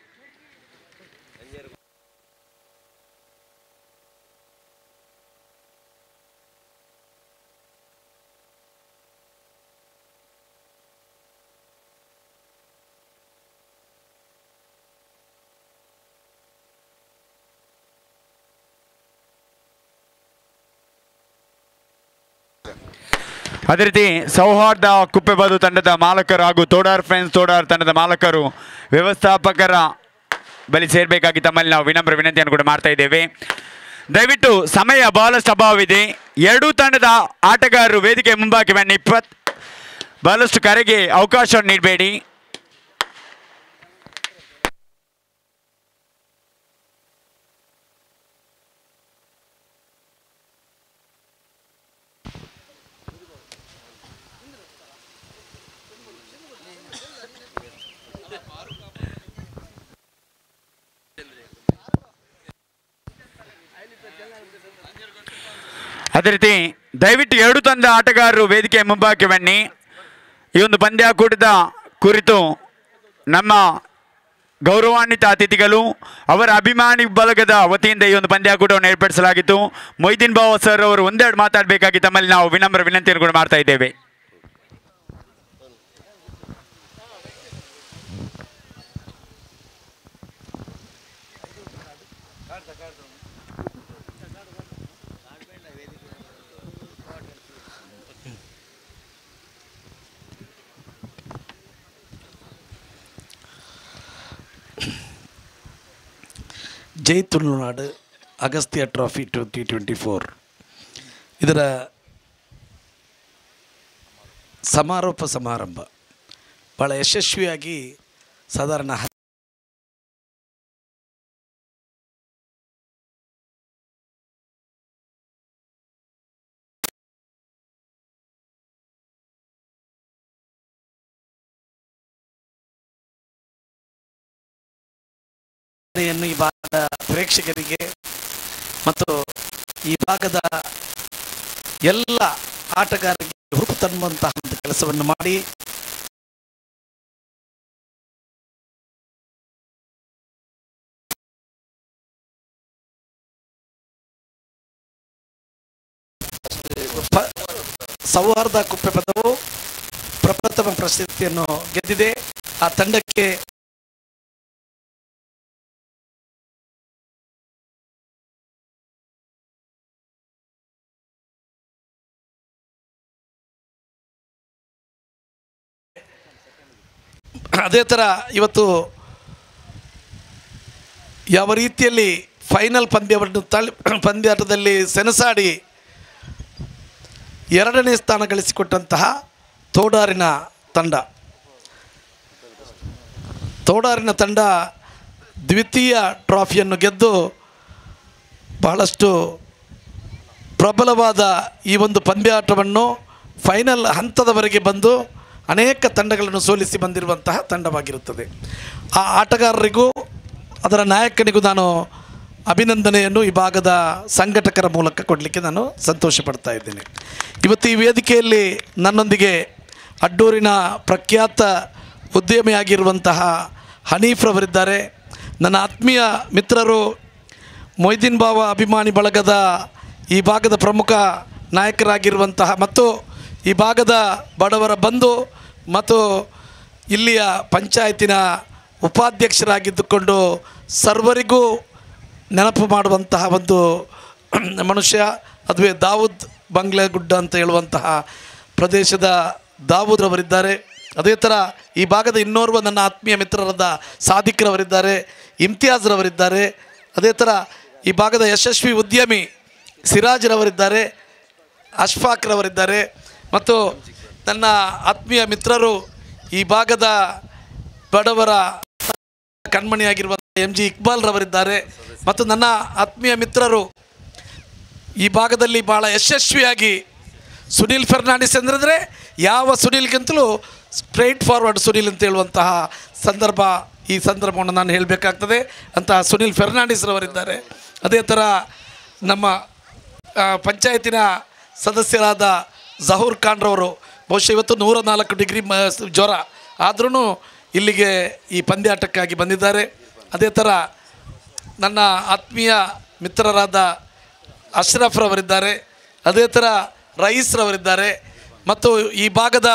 S1: ಅದೇ ರೀತಿ ಸೌಹಾರ್ದ ಕುಪ್ಪೆಬದು ತಂಡದ ಮಾಲಕರು ಹಾಗೂ ತೋಡಾರ್ ಫ್ರೆಂಡ್ಸ್ ತೋಡಾರ್ ತಂಡದ ಮಾಲಕರು ವ್ಯವಸ್ಥಾಪಕರ ಬಳಿ ಸೇರಬೇಕಾಗಿ ತಮ್ಮಲ್ಲಿ ನಾವು ವಿನಮ್ರ ವಿನಂತಿಯನ್ನು ಕೂಡ ಮಾಡ್ತಾ ಇದ್ದೇವೆ ದಯವಿಟ್ಟು ಸಮಯ ಬಹಳಷ್ಟು ಅಭಾವವಿದೆ ಎರಡೂ ತಂಡದ ಆಟಗಾರರು ವೇದಿಕೆ ಮುಂಭಾಗಕ್ಕೆ ಬನ್ನಿ ಇಪ್ಪತ್ ಬಹಳಷ್ಟು ಕರೆಗೆ ಅವಕಾಶವನ್ನು ನೀಡಬೇಡಿ ಅದೇ ರೀತಿ ದಯವಿಟ್ಟು ಎರಡು ತಂಡ ಆಟಗಾರರು ವೇದಿಕೆ ಮುಂಭಾಗಕ್ಕೆ ಬನ್ನಿ ಈ ಒಂದು ಪಂದ್ಯಾಕೂಟದ ಕುರಿತು ನಮ್ಮ ಗೌರವಾನ್ವಿತ ಅತಿಥಿಗಳು ಅವರ ಅಭಿಮಾನಿ ಬಳಗದ ವತಿಯಿಂದ ಈ ಒಂದು ಪಂದ್ಯಾಕೂಟವನ್ನು ಏರ್ಪಡಿಸಲಾಗಿತ್ತು ಮೊಯ್ದೀನ್ ಬಾವ ಸರ್ ಅವರು ಒಂದೆರಡು ಮಾತಾಡಬೇಕಾಗಿ ತಮ್ಮಲ್ಲಿ ನಾವು ವಿನಮ್ರ ವಿನಂತಿಯನ್ನು ಕೂಡ ಮಾಡ್ತಾ ಇದ್ದೇವೆ
S3: Jai Tulunadu Agastya trophy twenty twenty four ಇದರ ಸಮಾರೋಪ ಸಮಾರಂಭ ಭಾಳ ಯಶಸ್ವಿಯಾಗಿ ಸಾಧಾರಣ ಹ- ಯನ್ನು ಈ ಭಾಗದ ಪ್ರೇಕ್ಷಕರಿಗೆ ಮತ್ತು ಈ ಭಾಗದ ಎಲ್ಲ ಆಟಗಾರರಿಗೆ ಹುರುಪು ತನ್ನುವಂತಹ ಒಂದು ಕೆಲಸವನ್ನು ಮಾಡಿ ಪ- ಸೌಹಾರ್ದ ಕುಪ್ಪೆ ಪದವು ಪ್ರಪ್ರಥಮ ಪ್ರಶಸ್ತಿಯನ್ನು ಗೆದ್ದಿದೆ ಆ ತಂಡಕ್ಕೆ ಅದೇ ಥರ ಇವತ್ತು ಯಾವ ರೀತಿಯಲ್ಲಿ ಫೈನಲ್ ಪಂದ್ಯವನ್ನು ತಳ್ಳಿ ಪಂದ್ಯಾಟದಲ್ಲಿ ಸೆಣಸಾಡಿ ಎರಡನೇ ಸ್ಥಾನ ಗಳಿಸಿಕೊಟ್ಟಂತಹ ತೋಡಾರಿನ ತಂಡ ತೋಡಾರಿನ ತಂಡ ದ್ವಿತೀಯ ಟ್ರಾಫಿಯನ್ನು ಗೆದ್ದು ಬಹಳಷ್ಟು ಪ್ರಬಲವಾದ ಈ ಒಂದು ಪಂದ್ಯಾಟವನ್ನು ಫೈನಲ್ ಹಂತದವರೆಗೆ ಬಂದು ಅನೇಕ ತಂಡಗಳನ್ನು ಸೋಲಿಸಿ ಬಂದಿರುವಂತಹ ತಂಡವಾಗಿರುತ್ತದೆ ಆ ಆಟಗಾರರಿಗೂ ಅದರ ನಾಯಕನಿಗೂ ನಾನು ಅಭಿನಂದನೆಯನ್ನು ಈ ಭಾಗದ ಸಂಘಟಕರ ಮೂಲಕ ಕೊಡಲಿಕ್ಕೆ ನಾನು ಸಂತೋಷ ಪಡ್ತಾ ಇದ್ದೇನೆ ಇವತ್ತು ಈ ವೇದಿಕೆಯಲ್ಲಿ ನನ್ನೊಂದಿಗೆ ಅಡ್ಡೂರಿನ ಪ್ರಖ್ಯಾತ ಉದ್ಯಮಿಯಾಗಿರುವಂತಹ ಹನೀಫ್ರವರಿದ್ದಾರೆ ನನ್ನ ಆತ್ಮೀಯ ಮಿತ್ರರು ಮೊಯ್ದೀನ್ ಬಾವ ಅಭಿಮಾನಿ ಬಳಗದ ಈ ಭಾಗದ ಪ್ರಮುಖ ನಾಯಕರಾಗಿರುವಂತಹ ಮತ್ತು ಈ ಭಾಗದ ಬಡವರ ಬಂಧು ಮತ್ತು ಇಲ್ಲಿಯ ಪಂಚಾಯತಿನ ಉಪಾಧ್ಯಕ್ಷರಾಗಿದ್ದುಕೊಂಡು ಸರ್ವರಿಗೂ ನೆನಪು ಮಾಡುವಂತಹ ಒಂದು ಮನುಷ್ಯ ಅದುವೇ ದಾವೂದ್ ಬಂಗ್ಲೆಗುಡ್ಡ ಅಂತ ಹೇಳುವಂತಹ ಪ್ರದೇಶದ ದಾವೂದ್ರವರಿದ್ದಾರೆ ಅದೇ ಥರ ಈ ಭಾಗದ ಇನ್ನೋರ್ವ ನನ್ನ ಆತ್ಮೀಯ ಮಿತ್ರರಾದ ಸಾದಿಕ್ರವರಿದ್ದಾರೆ ಇಮ್ತಿಯಾಜ್ರವರಿದ್ದಾರೆ ಅದೇ ಥರ ಈ ಭಾಗದ ಯಶಸ್ವಿ ಉದ್ಯಮಿ ಸಿರಾಜ್ರವರಿದ್ದಾರೆ ಅಶ್ಫಾಕ್ರವರಿದ್ದಾರೆ ಮತ್ತು ನನ್ನ ಆತ್ಮೀಯ ಮಿತ್ರರು ಈ ಭಾಗದ ಬಡವರ ಕಣ್ಮಣಿಯಾಗಿರುವ ಎಂ ಜಿ ಇಕ್ಬಾಲ್ರವರಿದ್ದಾರೆ ಮತ್ತು ನನ್ನ ಆತ್ಮೀಯ ಮಿತ್ರರು ಈ ಭಾಗದಲ್ಲಿ ಭಾಳ ಯಶಸ್ವಿಯಾಗಿ ಸುನಿಲ್ ಫೆರ್ನಾಂಡಿಸ್ ಎಂದ್ರೆ ಯಾವ ಸುನಿಲ್ಗಿಂತಲೂ ಸ್ಟ್ರೈಟ್ ಫಾರ್ವರ್ಡ್ ಸುನಿಲ್ ಅಂತ ಹೇಳುವಂತಹ ಸಂದರ್ಭ ಈ ಸಂದರ್ಭವನ್ನು ನಾನು ಹೇಳಬೇಕಾಗ್ತದೆ ಅಂತಹ ಸುನಿಲ್ ಫೆರ್ನಾಂಡಿಸ್ರವರಿದ್ದಾರೆ ಅದೇ ಥರ ನಮ್ಮ ಆ, ಪಂಚಾಯತಿನ ಸದಸ್ಯರಾದ ಜಹೂರ್ ಖಾನ್ರವರು ಬಹುಶಃ ಇವತ್ತು ನೂರ ನಾಲ್ಕು ಡಿಗ್ರಿ ಮ ಜ್ವರ ಆದ್ರೂ ಇಲ್ಲಿಗೆ ಈ ಪಂದ್ಯಾಟಕ್ಕಾಗಿ ಬಂದಿದ್ದಾರೆ ಅದೇ ಥರ ನನ್ನ ಆತ್ಮೀಯ ಮಿತ್ರರಾದ ಅಶ್ರಫ್ರವರಿದ್ದಾರೆ ಅದೇ ಥರ ರಯೀಸ್ರವರಿದ್ದಾರೆ ಮತ್ತು ಈ ಭಾಗದ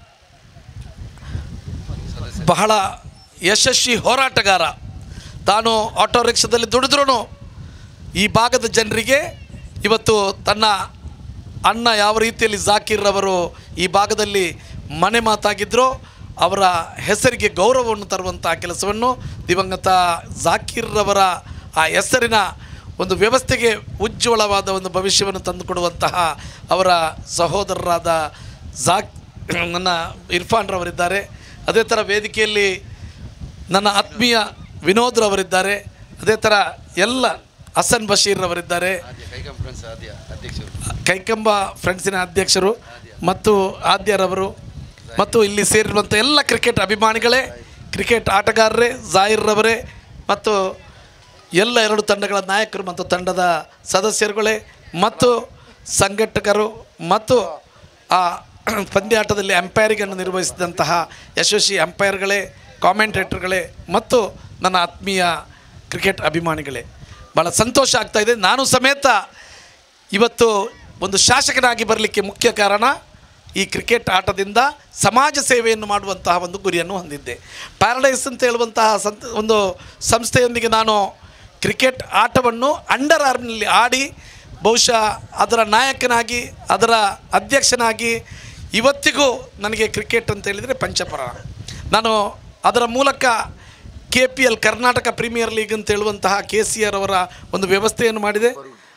S3: ಬಹಳ ಯಶಸ್ವಿ ಹೋರಾಟಗಾರ ತಾನು ಆಟೋ ರಿಕ್ಷಾದಲ್ಲಿ ದುಡಿದ್ರೂ ಈ ಭಾಗದ ಜನರಿಗೆ ಇವತ್ತು ತನ್ನ ಅಣ್ಣ ಯಾವ ರೀತಿಯಲ್ಲಿ ಜಾಕೀರ್ರವರು ಈ ಭಾಗದಲ್ಲಿ ಮನೆ ಮಾತಾಗಿದ್ದರೋ ಅವರ ಹೆಸರಿಗೆ ಗೌರವವನ್ನು ತರುವಂಥ ಕೆಲಸವನ್ನು ದಿವಂಗತ ಜಾಕೀರ್ರವರ ಆ ಹೆಸರಿನ ಒಂದು ವ್ಯವಸ್ಥೆಗೆ ಉಜ್ವಲವಾದ ಒಂದು ಭವಿಷ್ಯವನ್ನು ತಂದುಕೊಡುವಂತಹ ಅವರ ಸಹೋದರರಾದ ಜಾಕ್ ನನ್ನ ಇರ್ಫಾನ್ರವರಿದ್ದಾರೆ ಅದೇ ಥರ ವೇದಿಕೆಯಲ್ಲಿ ನನ್ನ ಆತ್ಮೀಯ ವಿನೋದ್ರವರಿದ್ದಾರೆ ಅದೇ ಥರ ಎಲ್ಲ ಹಸನ್ ಬಶೀರ್ರವರಿದ್ದಾರೆ ಕೈಕಂಬ ಫ್ರೆಂಡ್ಸಿನ ಅಧ್ಯಕ್ಷರು ಮತ್ತು ಆದ್ಯರವರು ಮತ್ತು ಇಲ್ಲಿ ಸೇರಿರುವಂಥ ಎಲ್ಲ ಕ್ರಿಕೆಟ್ ಅಭಿಮಾನಿಗಳೇ ಕ್ರಿಕೆಟ್ ಆಟಗಾರರೇ ಜಾಹಿರ್ರವರೇ ಮತ್ತು ಎಲ್ಲ ಎರಡು ತಂಡಗಳ ನಾಯಕರು ಮತ್ತು ತಂಡದ ಸದಸ್ಯರುಗಳೇ ಮತ್ತು ಸಂಘಟಕರು ಮತ್ತು ಆ ಪಂದ್ಯಾಟದಲ್ಲಿ ಅಂಪೈರಿಗನ್ನು ನಿರ್ವಹಿಸಿದಂತಹ ಯಶಸ್ವಿ ಅಂಪೈರ್ಗಳೇ ಕಾಮೆಂಟೇಟರ್ಗಳೇ ಮತ್ತು ನನ್ನ ಆತ್ಮೀಯ ಕ್ರಿಕೆಟ್ ಅಭಿಮಾನಿಗಳೇ ಭಾಳ ಸಂತೋಷ ಆಗ್ತಾ ಇದೆ ನಾನು ಸಮೇತ ಇವತ್ತು ಒಂದು ಶಾಸಕನಾಗಿ ಬರಲಿಕ್ಕೆ ಮುಖ್ಯ ಕಾರಣ ಈ ಕ್ರಿಕೆಟ್ ಆಟದಿಂದ ಸಮಾಜ ಸೇವೆಯನ್ನು ಮಾಡುವಂತಹ ಒಂದು ಗುರಿಯನ್ನು ಹೊಂದಿದ್ದೆ ಪ್ಯಾರಡೈಸ್ ಅಂತ ಹೇಳುವಂತಹ ಸಂತ ಒಂದು ಸಂಸ್ಥೆಯೊಂದಿಗೆ ನಾನು ಕ್ರಿಕೆಟ್ ಆಟವನ್ನು ಅಂಡರ್ ಆರ್ಮ್ನಲ್ಲಿ ಆಡಿ ಬಹುಶಃ ಅದರ ನಾಯಕನಾಗಿ ಅದರ ಅಧ್ಯಕ್ಷನಾಗಿ ಇವತ್ತಿಗೂ ನನಗೆ ಕ್ರಿಕೆಟ್ ಅಂತ ಹೇಳಿದರೆ ಪಂಚಪರ ನಾನು ಅದರ ಮೂಲಕ K P L Karnataka premier league ಅಂತ ಹೇಳುವಂತಹ ಕೆ ಸಿ ಆರ್ ಅವರ ಒಂದು ವ್ಯವಸ್ಥೆಯನ್ನು ಮಾಡಿದೆ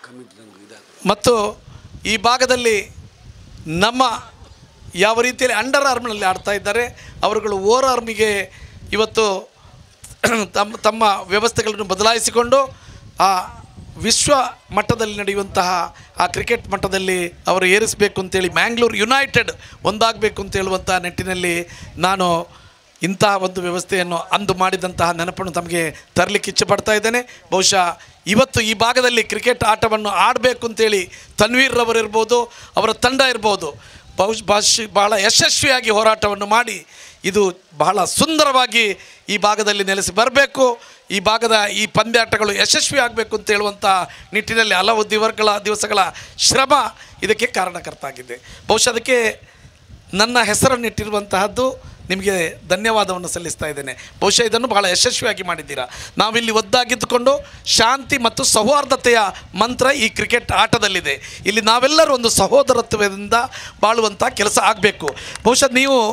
S3: ಮತ್ತು ಈ ಭಾಗದಲ್ಲಿ ನಮ್ಮ ಯಾವ ರೀತಿಯಲ್ಲಿ ಅಂಡರ್ ಆರ್ಮ್ನಲ್ಲಿ ಆಡ್ತಾ ಇದ್ದಾರೆ ಅವರುಗಳು ಓವರ್ ಆರ್ಮಿಗೆ ಇವತ್ತು ತಮ್ಮ ತಮ್ಮ ವ್ಯವಸ್ಥೆಗಳನ್ನು ಬದಲಾಯಿಸಿಕೊಂಡು ಆ ವಿಶ್ವ ಮಟ್ಟದಲ್ಲಿ ನಡೆಯುವಂತಹ ಆ ಕ್ರಿಕೆಟ್ ಮಟ್ಟದಲ್ಲಿ ಅವರು ಏರಿಸಬೇಕು ಅಂತೇಳಿ ಮ್ಯಾಂಗ್ಳೂರು ಯುನೈಟೆಡ್ ಒಂದಾಗಬೇಕು ಅಂತ ಹೇಳುವಂತಹ ನಿಟ್ಟಿನಲ್ಲಿ ನಾನು ಇಂತಹ ಒಂದು ವ್ಯವಸ್ಥೆಯನ್ನು ಅಂದು ಮಾಡಿದಂತಹ ನೆನಪನ್ನು ತಮಗೆ ತರಲಿಕ್ಕೆ ಇಚ್ಛೆ ಪಡ್ತಾ ಇದ್ದೇನೆ ಬಹುಶಃ ಇವತ್ತು ಈ ಭಾಗದಲ್ಲಿ ಕ್ರಿಕೆಟ್ ಆಟವನ್ನು ಆಡಬೇಕು ಅಂತೇಳಿ ತನ್ವೀರ್ ರವರು ಇರ್ಬೋದು ಅವರ ತಂಡ ಇರ್ಬೋದು ಬಹುಶ್ ಭಾಷೆ ಬಹಳ ಯಶಸ್ವಿಯಾಗಿ ಹೋರಾಟವನ್ನು ಮಾಡಿ ಇದು ಬಹಳ ಸುಂದರವಾಗಿ ಈ ಭಾಗದಲ್ಲಿ ನೆಲೆಸಿ ಬರಬೇಕು ಈ ಭಾಗದ ಈ ಪಂದ್ಯಾಟಗಳು ಯಶಸ್ವಿ ಆಗಬೇಕು ಅಂತ ಹೇಳುವಂಥ ನಿಟ್ಟಿನಲ್ಲಿ ಹಲವು ದಿವಸಗಳ ದಿವಸಗಳ ಶ್ರಮ ಇದಕ್ಕೆ ಕಾರಣಕರ್ತ ಆಗಿದೆ ಬಹುಶಃ ಅದಕ್ಕೆ ನನ್ನ ಹೆಸರನ್ನಿಟ್ಟಿರುವಂತಹದ್ದು ನಿಮಗೆ ಧನ್ಯವಾದವನ್ನು ಸಲ್ಲಿಸ್ತಾ ಇದ್ದೇನೆ ಬಹುಶಃ ಇದನ್ನು ಬಹಳ ಯಶಸ್ವಿಯಾಗಿ ಮಾಡಿದ್ದೀರಾ ನಾವಿಲ್ಲಿ ಒದ್ದಾಗಿದ್ದುಕೊಂಡು ಶಾಂತಿ ಮತ್ತು ಸೌಹಾರ್ದತೆಯ ಮಂತ್ರ ಈ ಕ್ರಿಕೆಟ್ ಆಟದಲ್ಲಿದೆ ಇಲ್ಲಿ ನಾವೆಲ್ಲರೂ ಒಂದು ಸಹೋದರತ್ವದಿಂದ ಬಾಳುವಂಥ ಕೆಲಸ ಆಗಬೇಕು ಬಹುಶಃ ನೀವು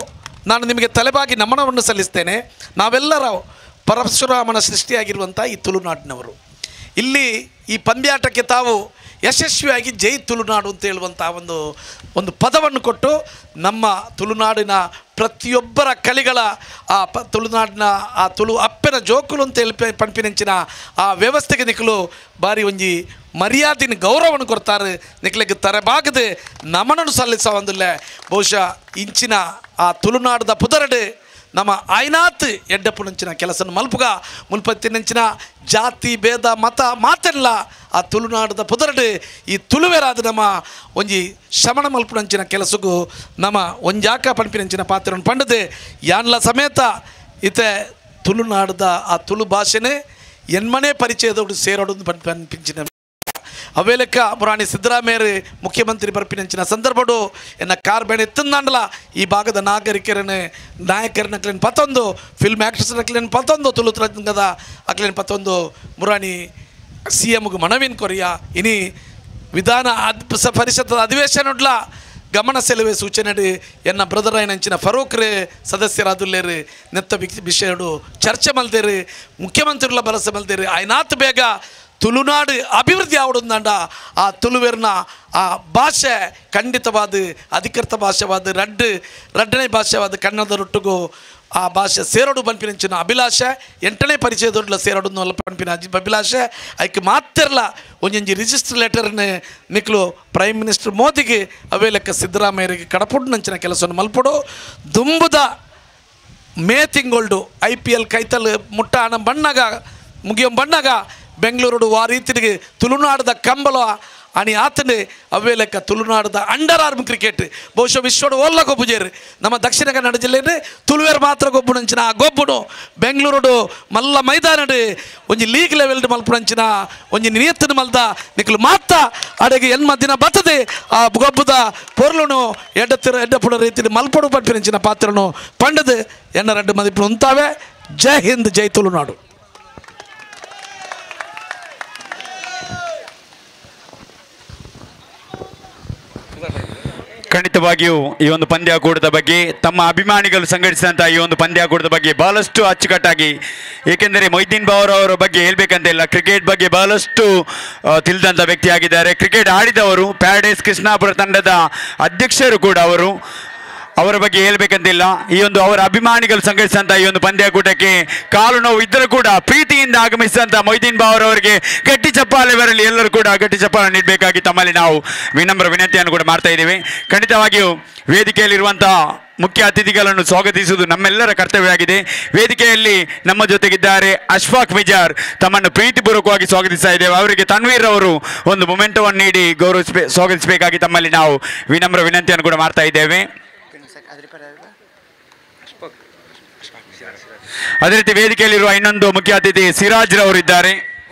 S3: ನಾನು ನಿಮಗೆ ತಲೆಬಾಗಿ ನಮನವನ್ನು ಸಲ್ಲಿಸ್ತೇನೆ ನಾವೆಲ್ಲರ ಪರಶುರಾಮನ ಸೃಷ್ಟಿಯಾಗಿರುವಂಥ ಈ ತುಳುನಾಡಿನವರು ಇಲ್ಲಿ ಈ ಪಂದ್ಯಾಟಕ್ಕೆ ತಾವು ಯಶಸ್ವಿಯಾಗಿ ಜೈ ತುಳುನಾಡು ಅಂತ ಹೇಳುವಂಥ ಒಂದು ಒಂದು ಪದವನ್ನು ಕೊಟ್ಟು ನಮ್ಮ ತುಳುನಾಡಿನ ಪ್ರತಿಯೊಬ್ಬರ ಕಲಿಗಳ ಆ ಪ ತುಳುನಾಡಿನ ಆ ತುಳು ಅಪ್ಪೆನ ಜೋಕುಲು ಅಂತ ಹೇಳಿ ಪೆ- ಪಂಪಿನೆಂಚಿನ ಆ ವ್ಯವಸ್ಥೆಗೆ ನಿಖಲು ಬಾರಿ ಒಂಜಿ ಮರ್ಯಾದಿನ ಗೌರವವನ್ನು ಕೊಡ್ತಾರೆ ನಿಖಲಿಗೆ ತರಬಾಗದೆ ನಮನನ್ನು ಸಲ್ಲಿಸ ಒಂದಿಲ್ಲ ಬಹುಶಃ ಇಂಚಿನ ಆ ತುಳುನಾಡದ ಪುದರಡು ನಮ್ಮ ಆಯ್ನಾತ್ ಎಡ್ಡಪ್ಪುನಂಚಿನ ಕೆಲಸ ಮಲ್ಪುಗ ಮುಲ್ಪತ್ತಿನಂಚಿನ ಜಾತಿ ಭೇದ ಮತ ಮಾತೆಲ್ಲ ಆ ತುಳುನಾಡದ ಪುದರಡು ಈ ತುಳುವೆರಾದ ನಮ್ಮ ಒಂಜಿ ಶಮಣ ಮಲ್ಪುನಂಚಿನ ಕೆಲಸಗೂ ನಮ್ಮ ಒಂಜಾಕ ಪಂಪಿನಂಚಿನ ಪಾತ್ರವನ್ನು ಪಂಡದೆ ಯಾನ್ಲ ಸಮೇತ ಇತೆ ತುಳುನಾಡದ ಆ ತುಳು ಭಾಷೆನೇ ಎನ್ಮನೆ ಪರಿಚಯದೋಡು ಸೇರೋಡು ಪನ್ ಪನ್ಪಿಂಚಿನ ಅವೇಲೆಕ್ಕ ಪುರಾಣಿ ಸಿದ್ದರಾಮಯ್ಯರು ಮುಖ್ಯಮಂತ್ರಿ ಬರ್ಪಿನಂಚಿನ ಸಂದರ್ಭಡು ಎನ್ನ ಕಾರ್ ಬೇಡ ಎತ್ತಂದಾಂಡಲ ಈ ಭಾಗದ ನಾಗರಿಕರನ್ನು ನಾಯಕರನ್ನ ಅಕ್ಲೇನು ಪತ್ತೊಂದು ಫಿಲ್ಮ್ ಆ್ಯಕ್ಟರ್ಸ್ ಅಕ್ಲೇನು ಪತ್ತೊಂದು ತುಳುತ್ ರಂಗದ ಅಕ್ಲೇನು ಪತ್ತೊಂದು ಮುರಾಣಿ ಸಿ ಎಮ್ಗೆ ಮನವಿನ ಕೊರಿಯ ಇನಿ ವಿಧಾನ ಅದ್ ಸ ಪರಿಷತ್ತದ ಅಧಿವೇಶನಡ್ಲ ಗಮನ ಸೆಲುವೆ ಸೂಚನೆ ಎನ್ನ ಬ್ರದರ್ ಐನಂಚಿನ ಫರೂಕ್ರೆ ಸದಸ್ಯರಾದುಲ್ಲೇರು ನೆತ್ತ ವಿಕ್- ವಿಷಯಡು ಚರ್ಚೆ ಮಲ್ದೇರು ಮುಖ್ಯಮಂತ್ರಿಗಳ ಭರವಸೆ ಮಲ್ದೇರು ಆಯ್ನಾತ್ ಬೇಗ ತುಳುನಾಡು ಅಭಿವೃದ್ಧಿ ಆವಡುಂದಂಡ ಆ ತುಳುವೆರ್ನ ಆ ಭಾಷೆ ಖಂಡಿತವಾದ ಅಧಿಕೃತ ಭಾಷೆವಾದ ರಡ್ ರಡ್ಡನೇ ಭಾಷೆವಾದ ಕನ್ನಡದ ರೊಟ್ಟಿಗೂ ಆ ಭಾಷೆ ಸೇರೋಡು ಪಂಪಿನಂಚಿನ ಅಭಿಲಾಷೆ ಎಂಟನೇ ಪರಿಚಯದೊಡ್ಲ ಸೇರೋಡು ಅಲ್ಲ ಪಂಪಿನ ಅಜಿ ಅಭಿಲಾಷೆ ಐಕ್ ಮಾತಿರಲ್ಲ ಒಂಜೊಂಜಿ ರಿಜಿಸ್ಟರ್ ಲೆಟರ್ನ ನಿಕ್ಲು ಪ್ರೈಮ್ ಮಿನಿಸ್ಟರ್ ಮೋದಿಗೆ ಅವೇ ಲೆಕ್ಕ ಸಿದ್ದರಾಮಯ್ಯರಿಗೆ ಕಡಪುಡು ನಂಚಿನ ಕೆಲಸವನ್ನು ಮಲ್ಪಡು ದುಂಬುದ ಮೇ ತಿಂಗೊಳ್ಡು ಐ ಪಿ ಎಲ್ ಕೈತಲ್ ಮುಟ್ಟ ಹಣ ಬಣ್ಣಗ ಮುಗಿಯೋ ಬಣ್ಣಗ ಬೆಂಗಳೂರು ಆ ರೀತಿಗೆ ತುಳುನಾಡದ ಕಂಬಲ ಅಣಿ ಆತನೆ ಅವೇ ಲೆಕ್ಕ ತುಳುನಾಡದ ಅಂಡರ್ ಆರ್ಮ್ ಕ್ರಿಕೆಟ್ ಬಹುಶಃ ವಿಶ್ವದ ಓಲ್ಲ ಗೊಬ್ಬುಜೇರು ನಮ್ಮ ದಕ್ಷಿಣ ಕನ್ನಡ ಜಿಲ್ಲೆಯಲ್ಲಿ ತುಳುವೇರು ಮಾತ್ರ ಗೊಬ್ಬುನಂಚಿನ ಆ ಗೊಬ್ಬುನು ಬೆಂಗಳೂರು ಮಲ್ಲ ಮೈದಾನಡು ಒಂಜಿ ಲೀಗ್ ಲೆವೆಲ್ ಮಲ್ಪುನಂಚಿನ ಒಂಜಿ ನಿಯತ್ತಿನ ಮಲ್ದ ನಿಕ್ಲು ಮಾತ ಅಡೆಗೆ ಎನ್ಮ ದಿನ ಬರ್ತದೆ ಆ ಗೊಬ್ಬುದ ಪೊರ್ಲುನು ಎಡ್ಡತ್ತಿರ ಎಡ್ಡಪುಡ ರೀತಿಯಲ್ಲಿ ಮಲ್ಪಡು ಪಂಪಿನಂಚಿನ ಪಾತ್ರನು ಪಂಡದು ಎನ್ನ ரெண்டு ಮದಿಪು ಉಂತಾವೆ ಜೈ ಹಿಂದ್ ಜೈ ತುಳುನಾಡು
S1: ಖಂಡಿತವಾಗಿಯೂ ಈ ಒಂದು ಪಂದ್ಯಾಕೂಟದ ಬಗ್ಗೆ ತಮ್ಮ ಅಭಿಮಾನಿಗಳು ಸಂಘಟಿಸಿದಂಥ ಈ ಒಂದು ಪಂದ್ಯಾಕೂಟದ ಬಗ್ಗೆ ಬಹಳಷ್ಟು ಅಚ್ಚುಕಟ್ಟಾಗಿ ಏಕೆಂದರೆ ಮೊಯ್ದೀನ್ ಬಾವರ್ ಅವರ ಬಗ್ಗೆ ಹೇಳ್ಬೇಕಂತ ಇಲ್ಲ ಕ್ರಿಕೆಟ್ ಬಗ್ಗೆ ಬಹಳಷ್ಟು ಆ, ತಿಳಿದಂಥ ವ್ಯಕ್ತಿಯಾಗಿದ್ದಾರೆ ಕ್ರಿಕೆಟ್ ಆಡಿದವರು ಪ್ಯಾರಡೈಸ್ ಕೃಷ್ಣಾಪುರ ತಂಡದ ಅಧ್ಯಕ್ಷರು ಕೂಡ ಅವರು ಅವರ ಬಗ್ಗೆ ಹೇಳ್ಬೇಕಂತಿಲ್ಲ ಈ ಒಂದು ಅವರ ಅಭಿಮಾನಿಗಳು ಸಂಘಟಿಸಿದಂಥ ಈ ಒಂದು ಪಂದ್ಯಾಕೂಟಕ್ಕೆ ಕಾಲು ನೋವು ಇದ್ದರೂ ಕೂಡ ಪ್ರೀತಿಯಿಂದ ಆಗಮಿಸಿದಂಥ ಮೊಯ್ದೀನ್ ಬಾವರ್ ಅವರಿಗೆ ಗಟ್ಟಿ ಚಪ್ಪಾಳೆ ಬರಲಿ ಎಲ್ಲರೂ ಕೂಡ ಗಟ್ಟಿ ಚಪ್ಪಾಳೆ ನೀಡಬೇಕಾಗಿ ತಮ್ಮಲ್ಲಿ ನಾವು ವಿನಮ್ರ ವಿನಂತಿಯನ್ನು ಕೂಡ ಮಾಡ್ತಾ ಇದ್ದೇವೆ ಖಂಡಿತವಾಗಿಯೂ ವೇದಿಕೆಯಲ್ಲಿರುವಂತಹ ಮುಖ್ಯ ಅತಿಥಿಗಳನ್ನು ಸ್ವಾಗತಿಸುವುದು ನಮ್ಮೆಲ್ಲರ ಕರ್ತವ್ಯವಾಗಿದೆ ವೇದಿಕೆಯಲ್ಲಿ ನಮ್ಮ ಜೊತೆಗಿದ್ದಾರೆ ಅಶ್ಫಾಕ್ ಮಿಜಾರ್ ತಮ್ಮನ್ನು ಪ್ರೀತಿಪೂರ್ವಕವಾಗಿ ಸ್ವಾಗತಿಸ್ತಾ ಇದ್ದೇವೆ ಅವರಿಗೆ ತನ್ವೀರ್ ಅವರು ಒಂದು ಮೊಮೆಂಟವನ್ನು ನೀಡಿ ಗೌರವಿಸಬೇ ಸ್ವಾಗತಿಸಬೇಕಾಗಿ ತಮ್ಮಲ್ಲಿ ನಾವು ವಿನಮ್ರ ವಿನಂತಿಯನ್ನು ಕೂಡ ಮಾಡ್ತಾ ಇದ್ದೇವೆ ಅದೇ ರೀತಿ ವೇದಿಕೆಯಲ್ಲಿರುವ ಇನ್ನೊಂದು ಮುಖ್ಯ ಅತಿಥಿ ಸಿರಾಜ್ ರವರು ಇದ್ದಾರೆ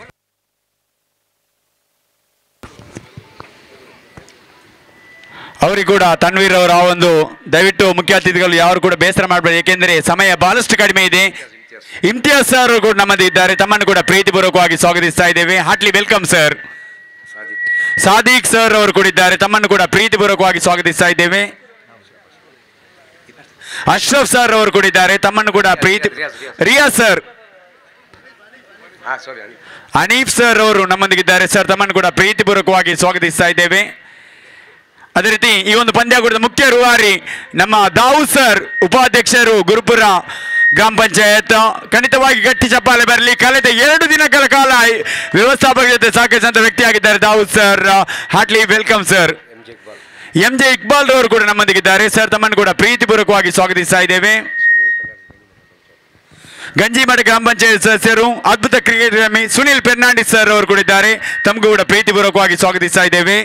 S1: ಅವರಿಗೆ ಕೂಡ ತನ್ವೀರ್ ಅವರ ಆ ಒಂದು ದಯವಿಟ್ಟು ಮುಖ್ಯ ಅತಿಥಿಗಳು ಯಾರು ಕೂಡ ಬೇಸರ ಮಾಡಬೇಡಿ ಏಕೆಂದರೆ ಸಮಯ ಬಹಳಷ್ಟು ಕಡಿಮೆ ಇದೆ ಇಮ್ತಿಯಾಜ್ ಸರ್ ಕೂಡ ನಮ್ಮದು ಇದ್ದಾರೆ ತಮ್ಮನ್ನು ಕೂಡ ಪ್ರೀತಿಪೂರ್ವಕವಾಗಿ ಸ್ವಾಗತಿಸ್ತಾ ಇದ್ದೇವೆ Hartley welcome sir Sadiq sir ಅವರು ಕೂಡ ಇದ್ದಾರೆ ತಮ್ಮನ್ನು ಕೂಡ ಪ್ರೀತಿಪೂರ್ವಕವಾಗಿ ಸ್ವಾಗತಿಸ್ತಾ ಇದ್ದೇವೆ ಅಶ್ರಫ್ ಸರ್ ಅವರು ಕೂಡ ಇದ್ದಾರೆ ತಮ್ಮನ್ನು ಕೂಡ ಪ್ರೀತಿ ರಿಯಾಜ್ ಸರ್ ಅನೀಫ್ ಸರ್ ಅವರು ನಮ್ಮೊಂದಿಗಿದ್ದಾರೆ ಸರ್ ತಮ್ಮನ್ನು ಕೂಡ ಪ್ರೀತಿಪೂರ್ವಕವಾಗಿ ಸ್ವಾಗತಿಸ್ತಾ ಇದ್ದೇವೆ ಅದೇ ರೀತಿ ಈ ಒಂದು ಪಂದ್ಯಾಕೂಟದ ಮುಖ್ಯ ರೂವಾರಿ ನಮ್ಮ ದಾವೂದ್ ಸರ್ ಉಪಾಧ್ಯಕ್ಷರು ಗುರುಪುರ ಗ್ರಾಮ ಪಂಚಾಯತ್ ಖಂಡಿತವಾಗಿ ಗಟ್ಟಿ ಚಪ್ಪಾಳೆ ಬರಲಿ ಕಳೆದ ಎರಡು ದಿನಗಳ ಕಾಲ ಈ ವ್ಯವಸ್ಥಾಪಕ ಜೊತೆ ಸಹಕರಿಸಿದಂಥ ವ್ಯಕ್ತಿಯಾಗಿದ್ದಾರೆ Dawood sir heartily welcome sir M J Iqbal ಅವರು ಕೂಡ ನಮ್ಮೊಂದಿಗಿದ್ದಾರೆ ಸರ್ ತಮ್ಮನ್ನು ಕೂಡ ಪ್ರೀತಿಪೂರ್ವಕವಾಗಿ ಸ್ವಾಗತಿಸ್ತಾ ಇದ್ದೇವೆ ಗಂಜಿಮಠ ಗ್ರಾಮ ಪಂಚಾಯತ್ ಸದಸ್ಯರು ಅದ್ಭುತ ಕ್ರಿಕೆಟ್ ಪ್ರೇಮಿ ಸುನಿಲ್ ಫೆರ್ನಾಂಡಿಸ್ ಸರ್ ಅವರು ಕೂಡ ಇದ್ದಾರೆ ತಮಗೂ ಕೂಡ ಪ್ರೀತಿಪೂರ್ವಕವಾಗಿ ಸ್ವಾಗತಿಸ್ತಾ ಇದ್ದೇವೆ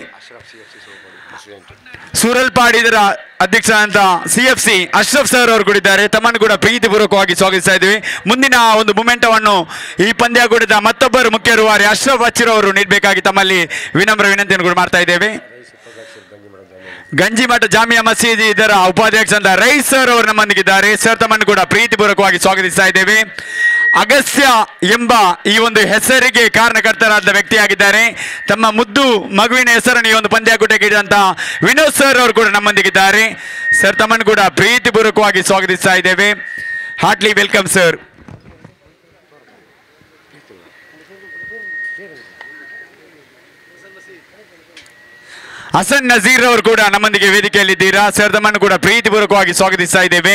S1: ಸೂರಲ್ಪಾಡ್ ಇದರ ಅಧ್ಯಕ್ಷರಾದಂತ C F C Ashraf sir ಅವರು ಕೂಡ ಇದ್ದಾರೆ ತಮ್ಮನ್ನು ಕೂಡ ಪ್ರೀತಿಪೂರ್ವಕವಾಗಿ ಸ್ವಾಗತಿಸ್ತಾ ಇದ್ದೀವಿ ಮುಂದಿನ ಒಂದು ಮೊಮೆಂಟವನ್ನು ಈ ಪಂದ್ಯಾಕೂಟದ ಮತ್ತೊಬ್ಬರು ಮುಖ್ಯ ರೂವಾರಿ ಅಶ್ರಫ್ ಅಚ್ಚಿರ್ ಅವರು ನೀಡಬೇಕಾಗಿ ತಮ್ಮಲ್ಲಿ ವಿನಮ್ರ ವಿನಂತಿಯನ್ನು ಕೂಡ ಮಾಡ್ತಾ ಇದ್ದೇವೆ ಗಂಜಿಮಠ ಜಾಮಿಯಾ ಮಸೀದಿ ಇದರ ಉಪಾಧ್ಯಕ್ಷ ಅಂತ ರೈಸ್ ಸರ್ ಅವರು ನಮ್ಮೊಂದಿಗಿದ್ದಾರೆ ಸರ್ ತಮ್ಮನ್ನು ಕೂಡ ಪ್ರೀತಿಪೂರ್ವಕವಾಗಿ ಸ್ವಾಗತಿಸ್ತಾ ಇದ್ದೇವೆ ಅಗಸ್ಯ ಎಂಬ ಈ ಒಂದು ಹೆಸರಿಗೆ ಕಾರಣಕರ್ತರಾದ ವ್ಯಕ್ತಿಯಾಗಿದ್ದಾರೆ ತಮ್ಮ ಮುದ್ದು ಮಗುವಿನ ಹೆಸರನ್ನು ಈ ಒಂದು ಪಂದ್ಯಾಕೂಟಕ್ಕೆ ಇಡಿದಂತ ವಿನೋದ್ ಸರ್ ಅವರು ಕೂಡ ನಮ್ಮೊಂದಿಗಿದ್ದಾರೆ ಸರ್ ತಮ್ಮನ್ನು ಕೂಡ ಪ್ರೀತಿಪೂರ್ವಕವಾಗಿ ಸ್ವಾಗತಿಸ್ತಾ ಇದ್ದೇವೆ Hartley welcome sir Hasan Nazir ಅವರು ಕೂಡ ನಮ್ಮೊಂದಿಗೆ ವೇದಿಕೆಯಲ್ಲಿದ್ದೀರಾ ಸರ್ ತಮ್ಮನ್ನು ಕೂಡ ಪ್ರೀತಿಪೂರ್ವಕವಾಗಿ ಸ್ವಾಗತಿಸ್ತಾ ಇದ್ದೇವೆ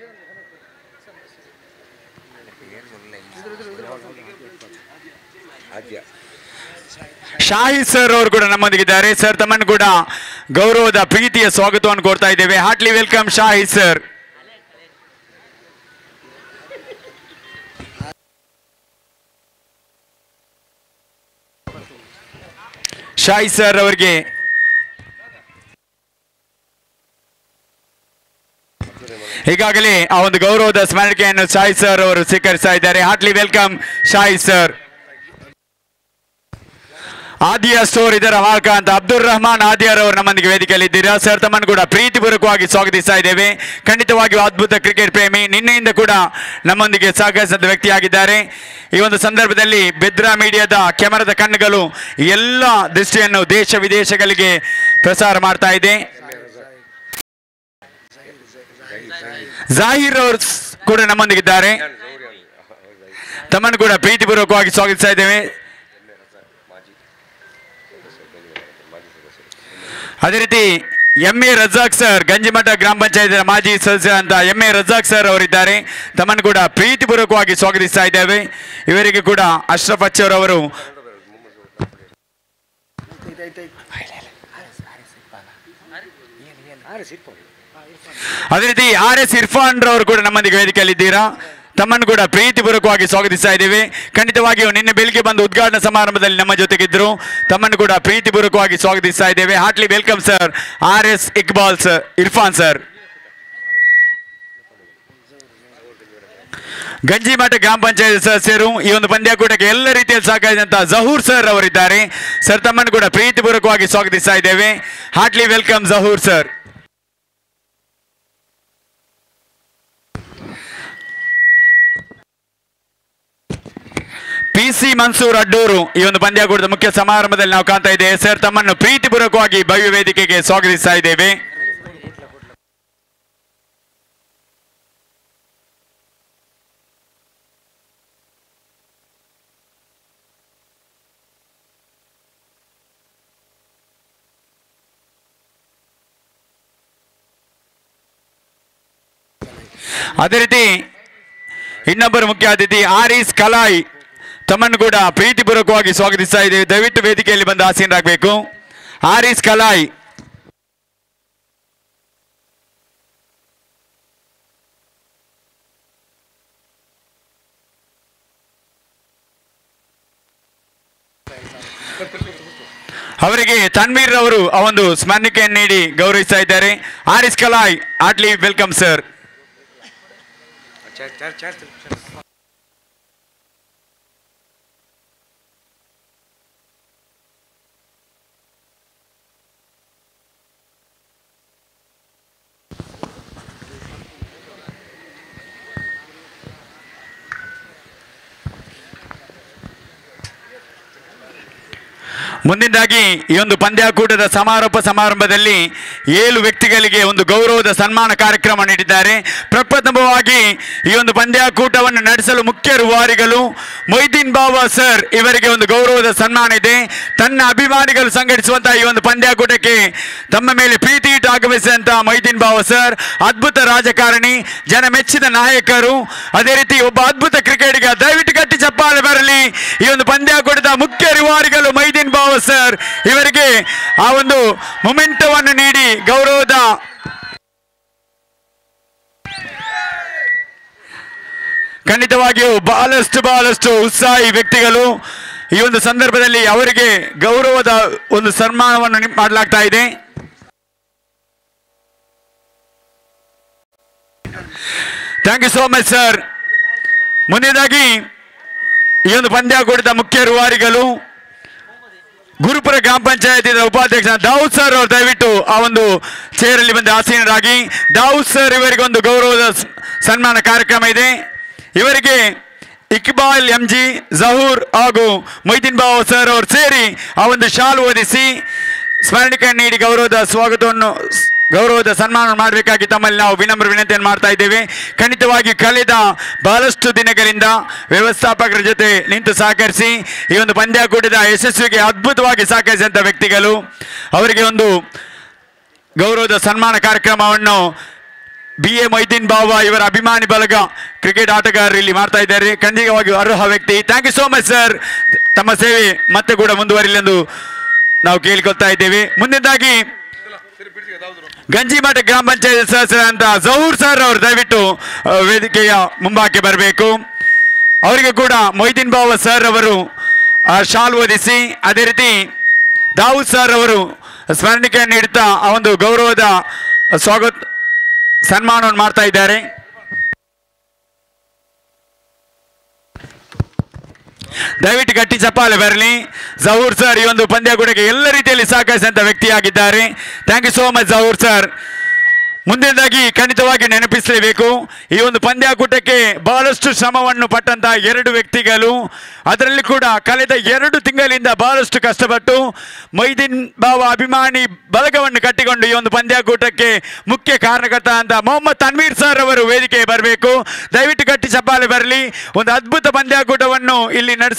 S1: ಶಾಹಿದ್ ಸರ್ ಅವರು ಕೂಡ ನಮ್ಮೊಂದಿಗಿದ್ದಾರೆ ಸರ್ ತಮ್ಮನ್ನು ಕೂಡ ಗೌರವದ ಪ್ರೀತಿಯ ಸ್ವಾಗತವನ್ನು ಕೋರ್ತಾ ಇದ್ದೇವೆ Hartley welcome Shahid sir Shahid sir ಅವರಿಗೆ ಈಗಾಗಲೇ ಆ ಒಂದು ಗೌರವದ ಸ್ಮರಣಿಕೆಯನ್ನು ಶಾಹಿದ್ ಸರ್ ಅವರು ಸ್ವೀಕರಿಸ್ತಾ ಇದ್ದಾರೆ ಹಾರ್ಟ್ಲಿ ವೆಲ್ಕಮ್ ಶಾಹಿದ್ ಸರ್ ಆದಿಯ ಸ್ಟೋರ್ ಇದರ ಮಾಲಕ ಅಂತ ಅಬ್ದುಲ್ ರಹಮಾನ್ ಆದಿಯರ್ ಅವರು ನಮ್ಮೊಂದಿಗೆ ವೇದಿಕೆಯಲ್ಲಿ ಇದ್ದೀರಾ ಸರ್ ತಮ್ಮನ್ನು ಕೂಡ ಪ್ರೀತಿಪೂರ್ವಕವಾಗಿ ಸ್ವಾಗತಿಸ್ತಾ ಇದ್ದೇವೆ ಖಂಡಿತವಾಗಿಯೂ ಅದ್ಭುತ ಕ್ರಿಕೆಟ್ ಪ್ರೇಮಿ ನಿನ್ನೆಯಿಂದ ಕೂಡ ನಮ್ಮೊಂದಿಗೆ ಸಹಕರಿಸಿದ ವ್ಯಕ್ತಿಯಾಗಿದ್ದಾರೆ ಈ ಒಂದು ಸಂದರ್ಭದಲ್ಲಿ ಬೆದ್ರಾ ಮೀಡಿಯಾದ ಕ್ಯಾಮರಾದ ಕಣ್ಣುಗಳು ಎಲ್ಲ ದೃಷ್ಟಿಯನ್ನು ದೇಶ ವಿದೇಶಗಳಿಗೆ ಪ್ರಸಾರ ಮಾಡ್ತಾ ಇದೆ ಜಾಹಿರ್ ಅವರು ಸ್- ಕೂಡ ನಮ್ಮೊಂದಿಗಿದ್ದಾರೆ ತಮ್ಮನ್ನು ಕೂಡ ಪ್ರೀತಿಪೂರ್ವಕವಾಗಿ ಸ್ವಾಗತಿಸ್ತಾ ಇದ್ದೇವೆ ಅದೇ ರೀತಿ M A Razak sir Ganjimath ಗ್ರಾಮ ಪಂಚಾಯತ್ ಮಾಜಿ ಸದಸ್ಯ ಅಂತ ಎಂ ಎ ರಜಾಕ್ ಸರ್ ಅವರಿದ್ದಾರೆ ತಮ್ಮನ್ನು ಕೂಡ ಪ್ರೀತಿಪೂರ್ವಕವಾಗಿ ಸ್ವಾಗತಿಸ್ತಾ ಇದ್ದೇವೆ ಇವರಿಗೆ ಕೂಡ ಅಶ್ರಫ್ ಅಚ್ಚರ್ ಅವರು ಅದೇ ರೀತಿ ಆರ್ ಎಸ್ ಇರ್ಫಾನ್ ರವರು ಕೂಡ ನಮ್ಮೊಂದಿಗೆ ವೇದಿಕೆಯಲ್ಲಿದ್ದೀರಾ ತಮ್ಮನ್ನು ಕೂಡ ಪ್ರೀತಿಪೂರ್ವಕವಾಗಿ ಸ್ವಾಗತಿಸ್ತಾ ಇದ್ದೇವೆ ಖಂಡಿತವಾಗಿಯೂ ನಿನ್ನೆ ಬೆಳಿಗ್ಗೆ ಬಂದು ಉದ್ಘಾಟನಾ ಸಮಾರಂಭದಲ್ಲಿ ನಮ್ಮ ಜೊತೆಗಿದ್ರು ತಮ್ಮನ್ನು ಕೂಡ ಪ್ರೀತಿಪೂರ್ವಕವಾಗಿ ಸ್ವಾಗತಿಸ್ತಾ ಇದ್ದೇವೆ Hartley welcome sir R S Iqbal sir Irfan sir Ganjimath ಗ್ರಾಮ ಪಂಚಾಯತ್ ಸದಸ್ಯರು ಈ ಒಂದು ಪಂದ್ಯಾಕೂಟಕ್ಕೆ ಎಲ್ಲ ರೀತಿಯಲ್ಲಿ ಸಹಕರಿಸಿದಂತಹ ಜಹೂರ್ ಸರ್ ಅವರಿದ್ದಾರೆ ಸರ್ ತಮ್ಮನ್ನು ಕೂಡ ಪ್ರೀತಿಪೂರ್ವಕವಾಗಿ ಸ್ವಾಗತಿಸ್ತಾ ಇದ್ದೇವೆ Hartley welcome Zahoor sir P C Mansoor Addur ಈ ಒಂದು ಪಂದ್ಯಾಕೂಟದ ಮುಖ್ಯ ಸಮಾರಂಭದಲ್ಲಿ ನಾವು ಕಾಣ್ತಾ ಇದ್ದೇವೆ ಸರ್ ತಮ್ಮನ್ನು ಪ್ರೀತಿಪೂರ್ವಕವಾಗಿ ಭವ್ಯ ವೇದಿಕೆಗೆ ಸ್ವಾಗತಿಸ್ತಾ ಇದ್ದೇವೆ ಅದೇ ರೀತಿ ಇನ್ನೊಬ್ಬರು ಮುಖ್ಯ ಅತಿಥಿ ಆರಿಸ್ ಕಲಾಯ್ ತಮ್ಮನ್ನು ಕೂಡ ಪ್ರೀತಿಪೂರ್ವಕವಾಗಿ ಸ್ವಾಗತಿಸ್ತಾ ಇದ್ದೇವೆ ದಯವಿಟ್ಟು ವೇದಿಕೆಯಲ್ಲಿ ಬಂದು ಆಸೀನರಾಗಬೇಕು ಆರಿಸ್ ಕಲಾಯ್ ಅವರಿಗೆ ತನ್ವೀರ್ ಅವರು ಆ ಒಂದು ಸ್ಮರಣಿಕೆಯನ್ನು ನೀಡಿ ಗೌರವಿಸ್ತಾ ಇದ್ದಾರೆ Haris Kalai heartily welcome sir ಮುಂದಿನದಾಗಿ ಈ ಒಂದು ಪಂದ್ಯಾಕೂಟದ ಸಮಾರೋಪ ಸಮಾರಂಭದಲ್ಲಿ ಏಳು ವ್ಯಕ್ತಿಗಳಿಗೆ ಒಂದು ಗೌರವದ ಸನ್ಮಾನ ಕಾರ್ಯಕ್ರಮ ನೀಡಿದ್ದಾರೆ ಪ್ರಪ್ರಥಮವಾಗಿ ಈ ಒಂದು ಪಂದ್ಯಾಕೂಟವನ್ನು ನಡೆಸಲು ಮುಖ್ಯ ರೂವಾರಿಗಳು ಮೊಯ್ದೀನ್ ಬಾಬಾ ಸರ್ ಇವರಿಗೆ ಒಂದು ಗೌರವದ ಸನ್ಮಾನ ಇದೆ ತನ್ನ ಅಭಿಮಾನಿಗಳು ಸಂಘಟಿಸುವಂತಹ ಈ ಒಂದು ಪಂದ್ಯಾಕೂಟಕ್ಕೆ ತಮ್ಮ ಮೇಲೆ ಪ್ರೀತಿ ಇಟ್ಟು ಆಗಮಿಸಿದಂತಹ ಮೊಯ್ದೀನ್ ಬಾಬಾ ಸರ್ ಅದ್ಭುತ ರಾಜಕಾರಣಿ ಜನ ಮೆಚ್ಚಿದ ನಾಯಕರು ಅದೇ ರೀತಿ ಒಬ್ಬ ಅದ್ಭುತ ಕ್ರಿಕೆಟಿಗ ದಯವಿಟ್ಟು ಗಟ್ಟಿ ಚಪ್ಪಾಳೆ ಬರಲಿ ಈ ಒಂದು ಪಂದ್ಯಾಕೂಟದ ಮುಖ್ಯ ರಿವಾರಿಗಳು ಮೈದೀನ್ ಬಾವ ಸರ್ ಇವರಿಗೆ ಆ ಒಂದು ಮೊಮೆಂಟವನ್ನು ನೀಡಿ ಗೌರವದ ಖಂಡಿತವಾಗಿಯೂ ಬಹಳಷ್ಟು ಬಹಳಷ್ಟು ಉತ್ಸಾಹಿ ವ್ಯಕ್ತಿಗಳು ಈ ಒಂದು ಸಂದರ್ಭದಲ್ಲಿ ಅವರಿಗೆ ಗೌರವದ ಒಂದು ಸನ್ಮಾನವನ್ನು ನಿ- ಮಾಡಲಾಗ್ತಾ ಇದೆ thank you so much sir ಮುಂದಿನದಾಗಿ ಈ ಒಂದು ಪಂದ್ಯಾಕೂಟದ ಮುಖ್ಯ ರೂವಾರಿಗಳು ಗುರುಪುರ ಗ್ರಾಮ ಪಂಚಾಯತಿ ಉಪಾಧ್ಯಕ್ಷ ದಾವೂದ್ ಸರ್ ಅವರು ದಯವಿಟ್ಟು ಆ ಒಂದು ಚೇರಲ್ಲಿ ಬಂದು ಆಸೀನರಾಗಿ ದಾವೂದ್ ಸರ್ ಇವರಿಗೆ ಒಂದು ಗೌರವದ ಸ್- ಸನ್ಮಾನ ಕಾರ್ಯಕ್ರಮ ಇದೆ ಇವರಿಗೆ
S4: ಇಕ್ಬಾಲ್ ಎಂ ಜಿ ಜಹೂರ್ ಹಾಗೂ ಮೊಯ್ದೀನ್ ಬಾವ್ ಸರ್ ಅವರು ಸೇರಿ ಆ ಒಂದು ಶಾಲು ಓದಿಸಿ ಸ್ಮರಣಿಕೆ ನೀಡಿ ಗೌರವದ ಸ್ವಾಗತವನ್ನು ಸ್- ಗೌರವದ ಸನ್ಮಾನ ಮಾಡಬೇಕಾಗಿ ತಮ್ಮಲ್ಲಿ ನಾವು ವಿನಮ್ರ ವಿನಂತಿಯನ್ನು ಮಾಡ್ತಾ ಇದ್ದೇವೆ ಖಂಡಿತವಾಗಿ ಕಳೆದ ಬಹಳಷ್ಟು ದಿನಗಳಿಂದ ವ್ಯವಸ್ಥಾಪಕರ ಜೊತೆ ನಿಂತು ಸಹಕರಿಸಿ ಈ ಒಂದು ಪಂದ್ಯಾಕೂಟದ ಯಶಸ್ವಿಗೆ ಅದ್ಭುತವಾಗಿ ಸಹಕರಿಸಿದಂಥ ವ್ಯಕ್ತಿಗಳು ಅವರಿಗೆ ಒಂದು ಗೌರವದ ಸನ್ಮಾನ ಕಾರ್ಯಕ್ರಮವನ್ನು ಬಿ ಎ ಮೊಯ್ದೀನ್ ಬಾವ ಇವರ ಅಭಿಮಾನಿ ಬಳಗ ಕ್ರಿಕೆಟ್ ಆಟಗಾರರು ಇಲ್ಲಿ ಮಾಡ್ತಾ ಇದ್ದಾರೆ ಖಂಡಿತವಾಗಿ ಅರ್ಹ ವ್ಯಕ್ತಿ thank you so much sir ತಮ್ಮ ಸೇವೆ ಮತ್ತೆ ಕೂಡ ಮುಂದುವರಿಲಿ ಎಂದು ನಾವು ಕೇಳಿಕೊಳ್ತಾ ಇದ್ದೇವೆ ಮುಂದಿನದಾಗಿ ಗಂಜಿಮಠ ಗ್ರಾಮ ಪಂಚಾಯತ್ ಸದಸ್ಯರ ಅಂತ ಜಹೂರ್ ಸರ್ ಅವರು ದಯವಿಟ್ಟು ಆ, ವೇದಿಕೆಯ ಮುಂಭಾಗಕ್ಕೆ ಬರಬೇಕು ಅವರಿಗೆ ಕೂಡ ಮೊಯ್ದೀನ್ ಬಾವ ಸರ್ ಅವರು ಆ, ಶಾಲ್ ಓದಿಸಿ ಅದೇ ರೀತಿ ದಾವೂದ್ ಸರ್ ಅವರು ಸ್ಮರಣಿಕೆಯನ್ನು ನೀಡುತ್ತಾ ಆ ಒಂದು ಗೌರವದ ಸ್ವಾಗತ ಸನ್ಮಾನವನ್ನು ಮಾಡ್ತಾ ಇದ್ದಾರೆ ದಯವಿಟ್ಟು ಗಟ್ಟಿ ಚಪ್ಪಾಳೆ ಬರಲಿ ಜಹೂರ್ ಸರ್ ಈ ಒಂದು ಪಂದ್ಯಾಕೂಟಕ್ಕೆ ಎಲ್ಲ ರೀತಿಯಲ್ಲಿ ಸಹಕರಿಸಿದಂಥ ವ್ಯಕ್ತಿಯಾಗಿದ್ದಾರೆ thank you so much Zahoor sir ಮುಂದಿನದಾಗಿ ಖಂಡಿತವಾಗಿ ನೆನಪಿಸಲೇಬೇಕು ಈ ಒಂದು ಪಂದ್ಯಾಕೂಟಕ್ಕೆ ಬಹಳಷ್ಟು ಶ್ರಮವನ್ನು ಪಟ್ಟಂತಹ ಎರಡು ವ್ಯಕ್ತಿಗಳು ಅದರಲ್ಲಿ ಕೂಡ ಕಳೆದ ಎರಡು ತಿಂಗಳಿಂದ ಬಹಳಷ್ಟು ಕಷ್ಟಪಟ್ಟು ಮೊಯ್ದೀನ್ ಬಾವ ಅಭಿಮಾನಿ ಬಳಗವನ್ನು ಕಟ್ಟಿಕೊಂಡು ಈ ಒಂದು ಪಂದ್ಯಾಕೂಟಕ್ಕೆ ಮುಖ್ಯ ಕಾರಣಕರ್ತ ಅಂತ ಮೊಹಮ್ಮದ್ ತನ್ವೀರ್ ಸರ್ ಅವರು ವೇದಿಕೆಗೆ ಬರಬೇಕು ದಯವಿಟ್ಟು ಗಟ್ಟಿ ಚಪ್ಪಾಳೆ ಬರಲಿ ಒಂದು ಅದ್ಭುತ ಪಂದ್ಯಾಕೂಟವನ್ನು ಇಲ್ಲಿ ನಡೆಸ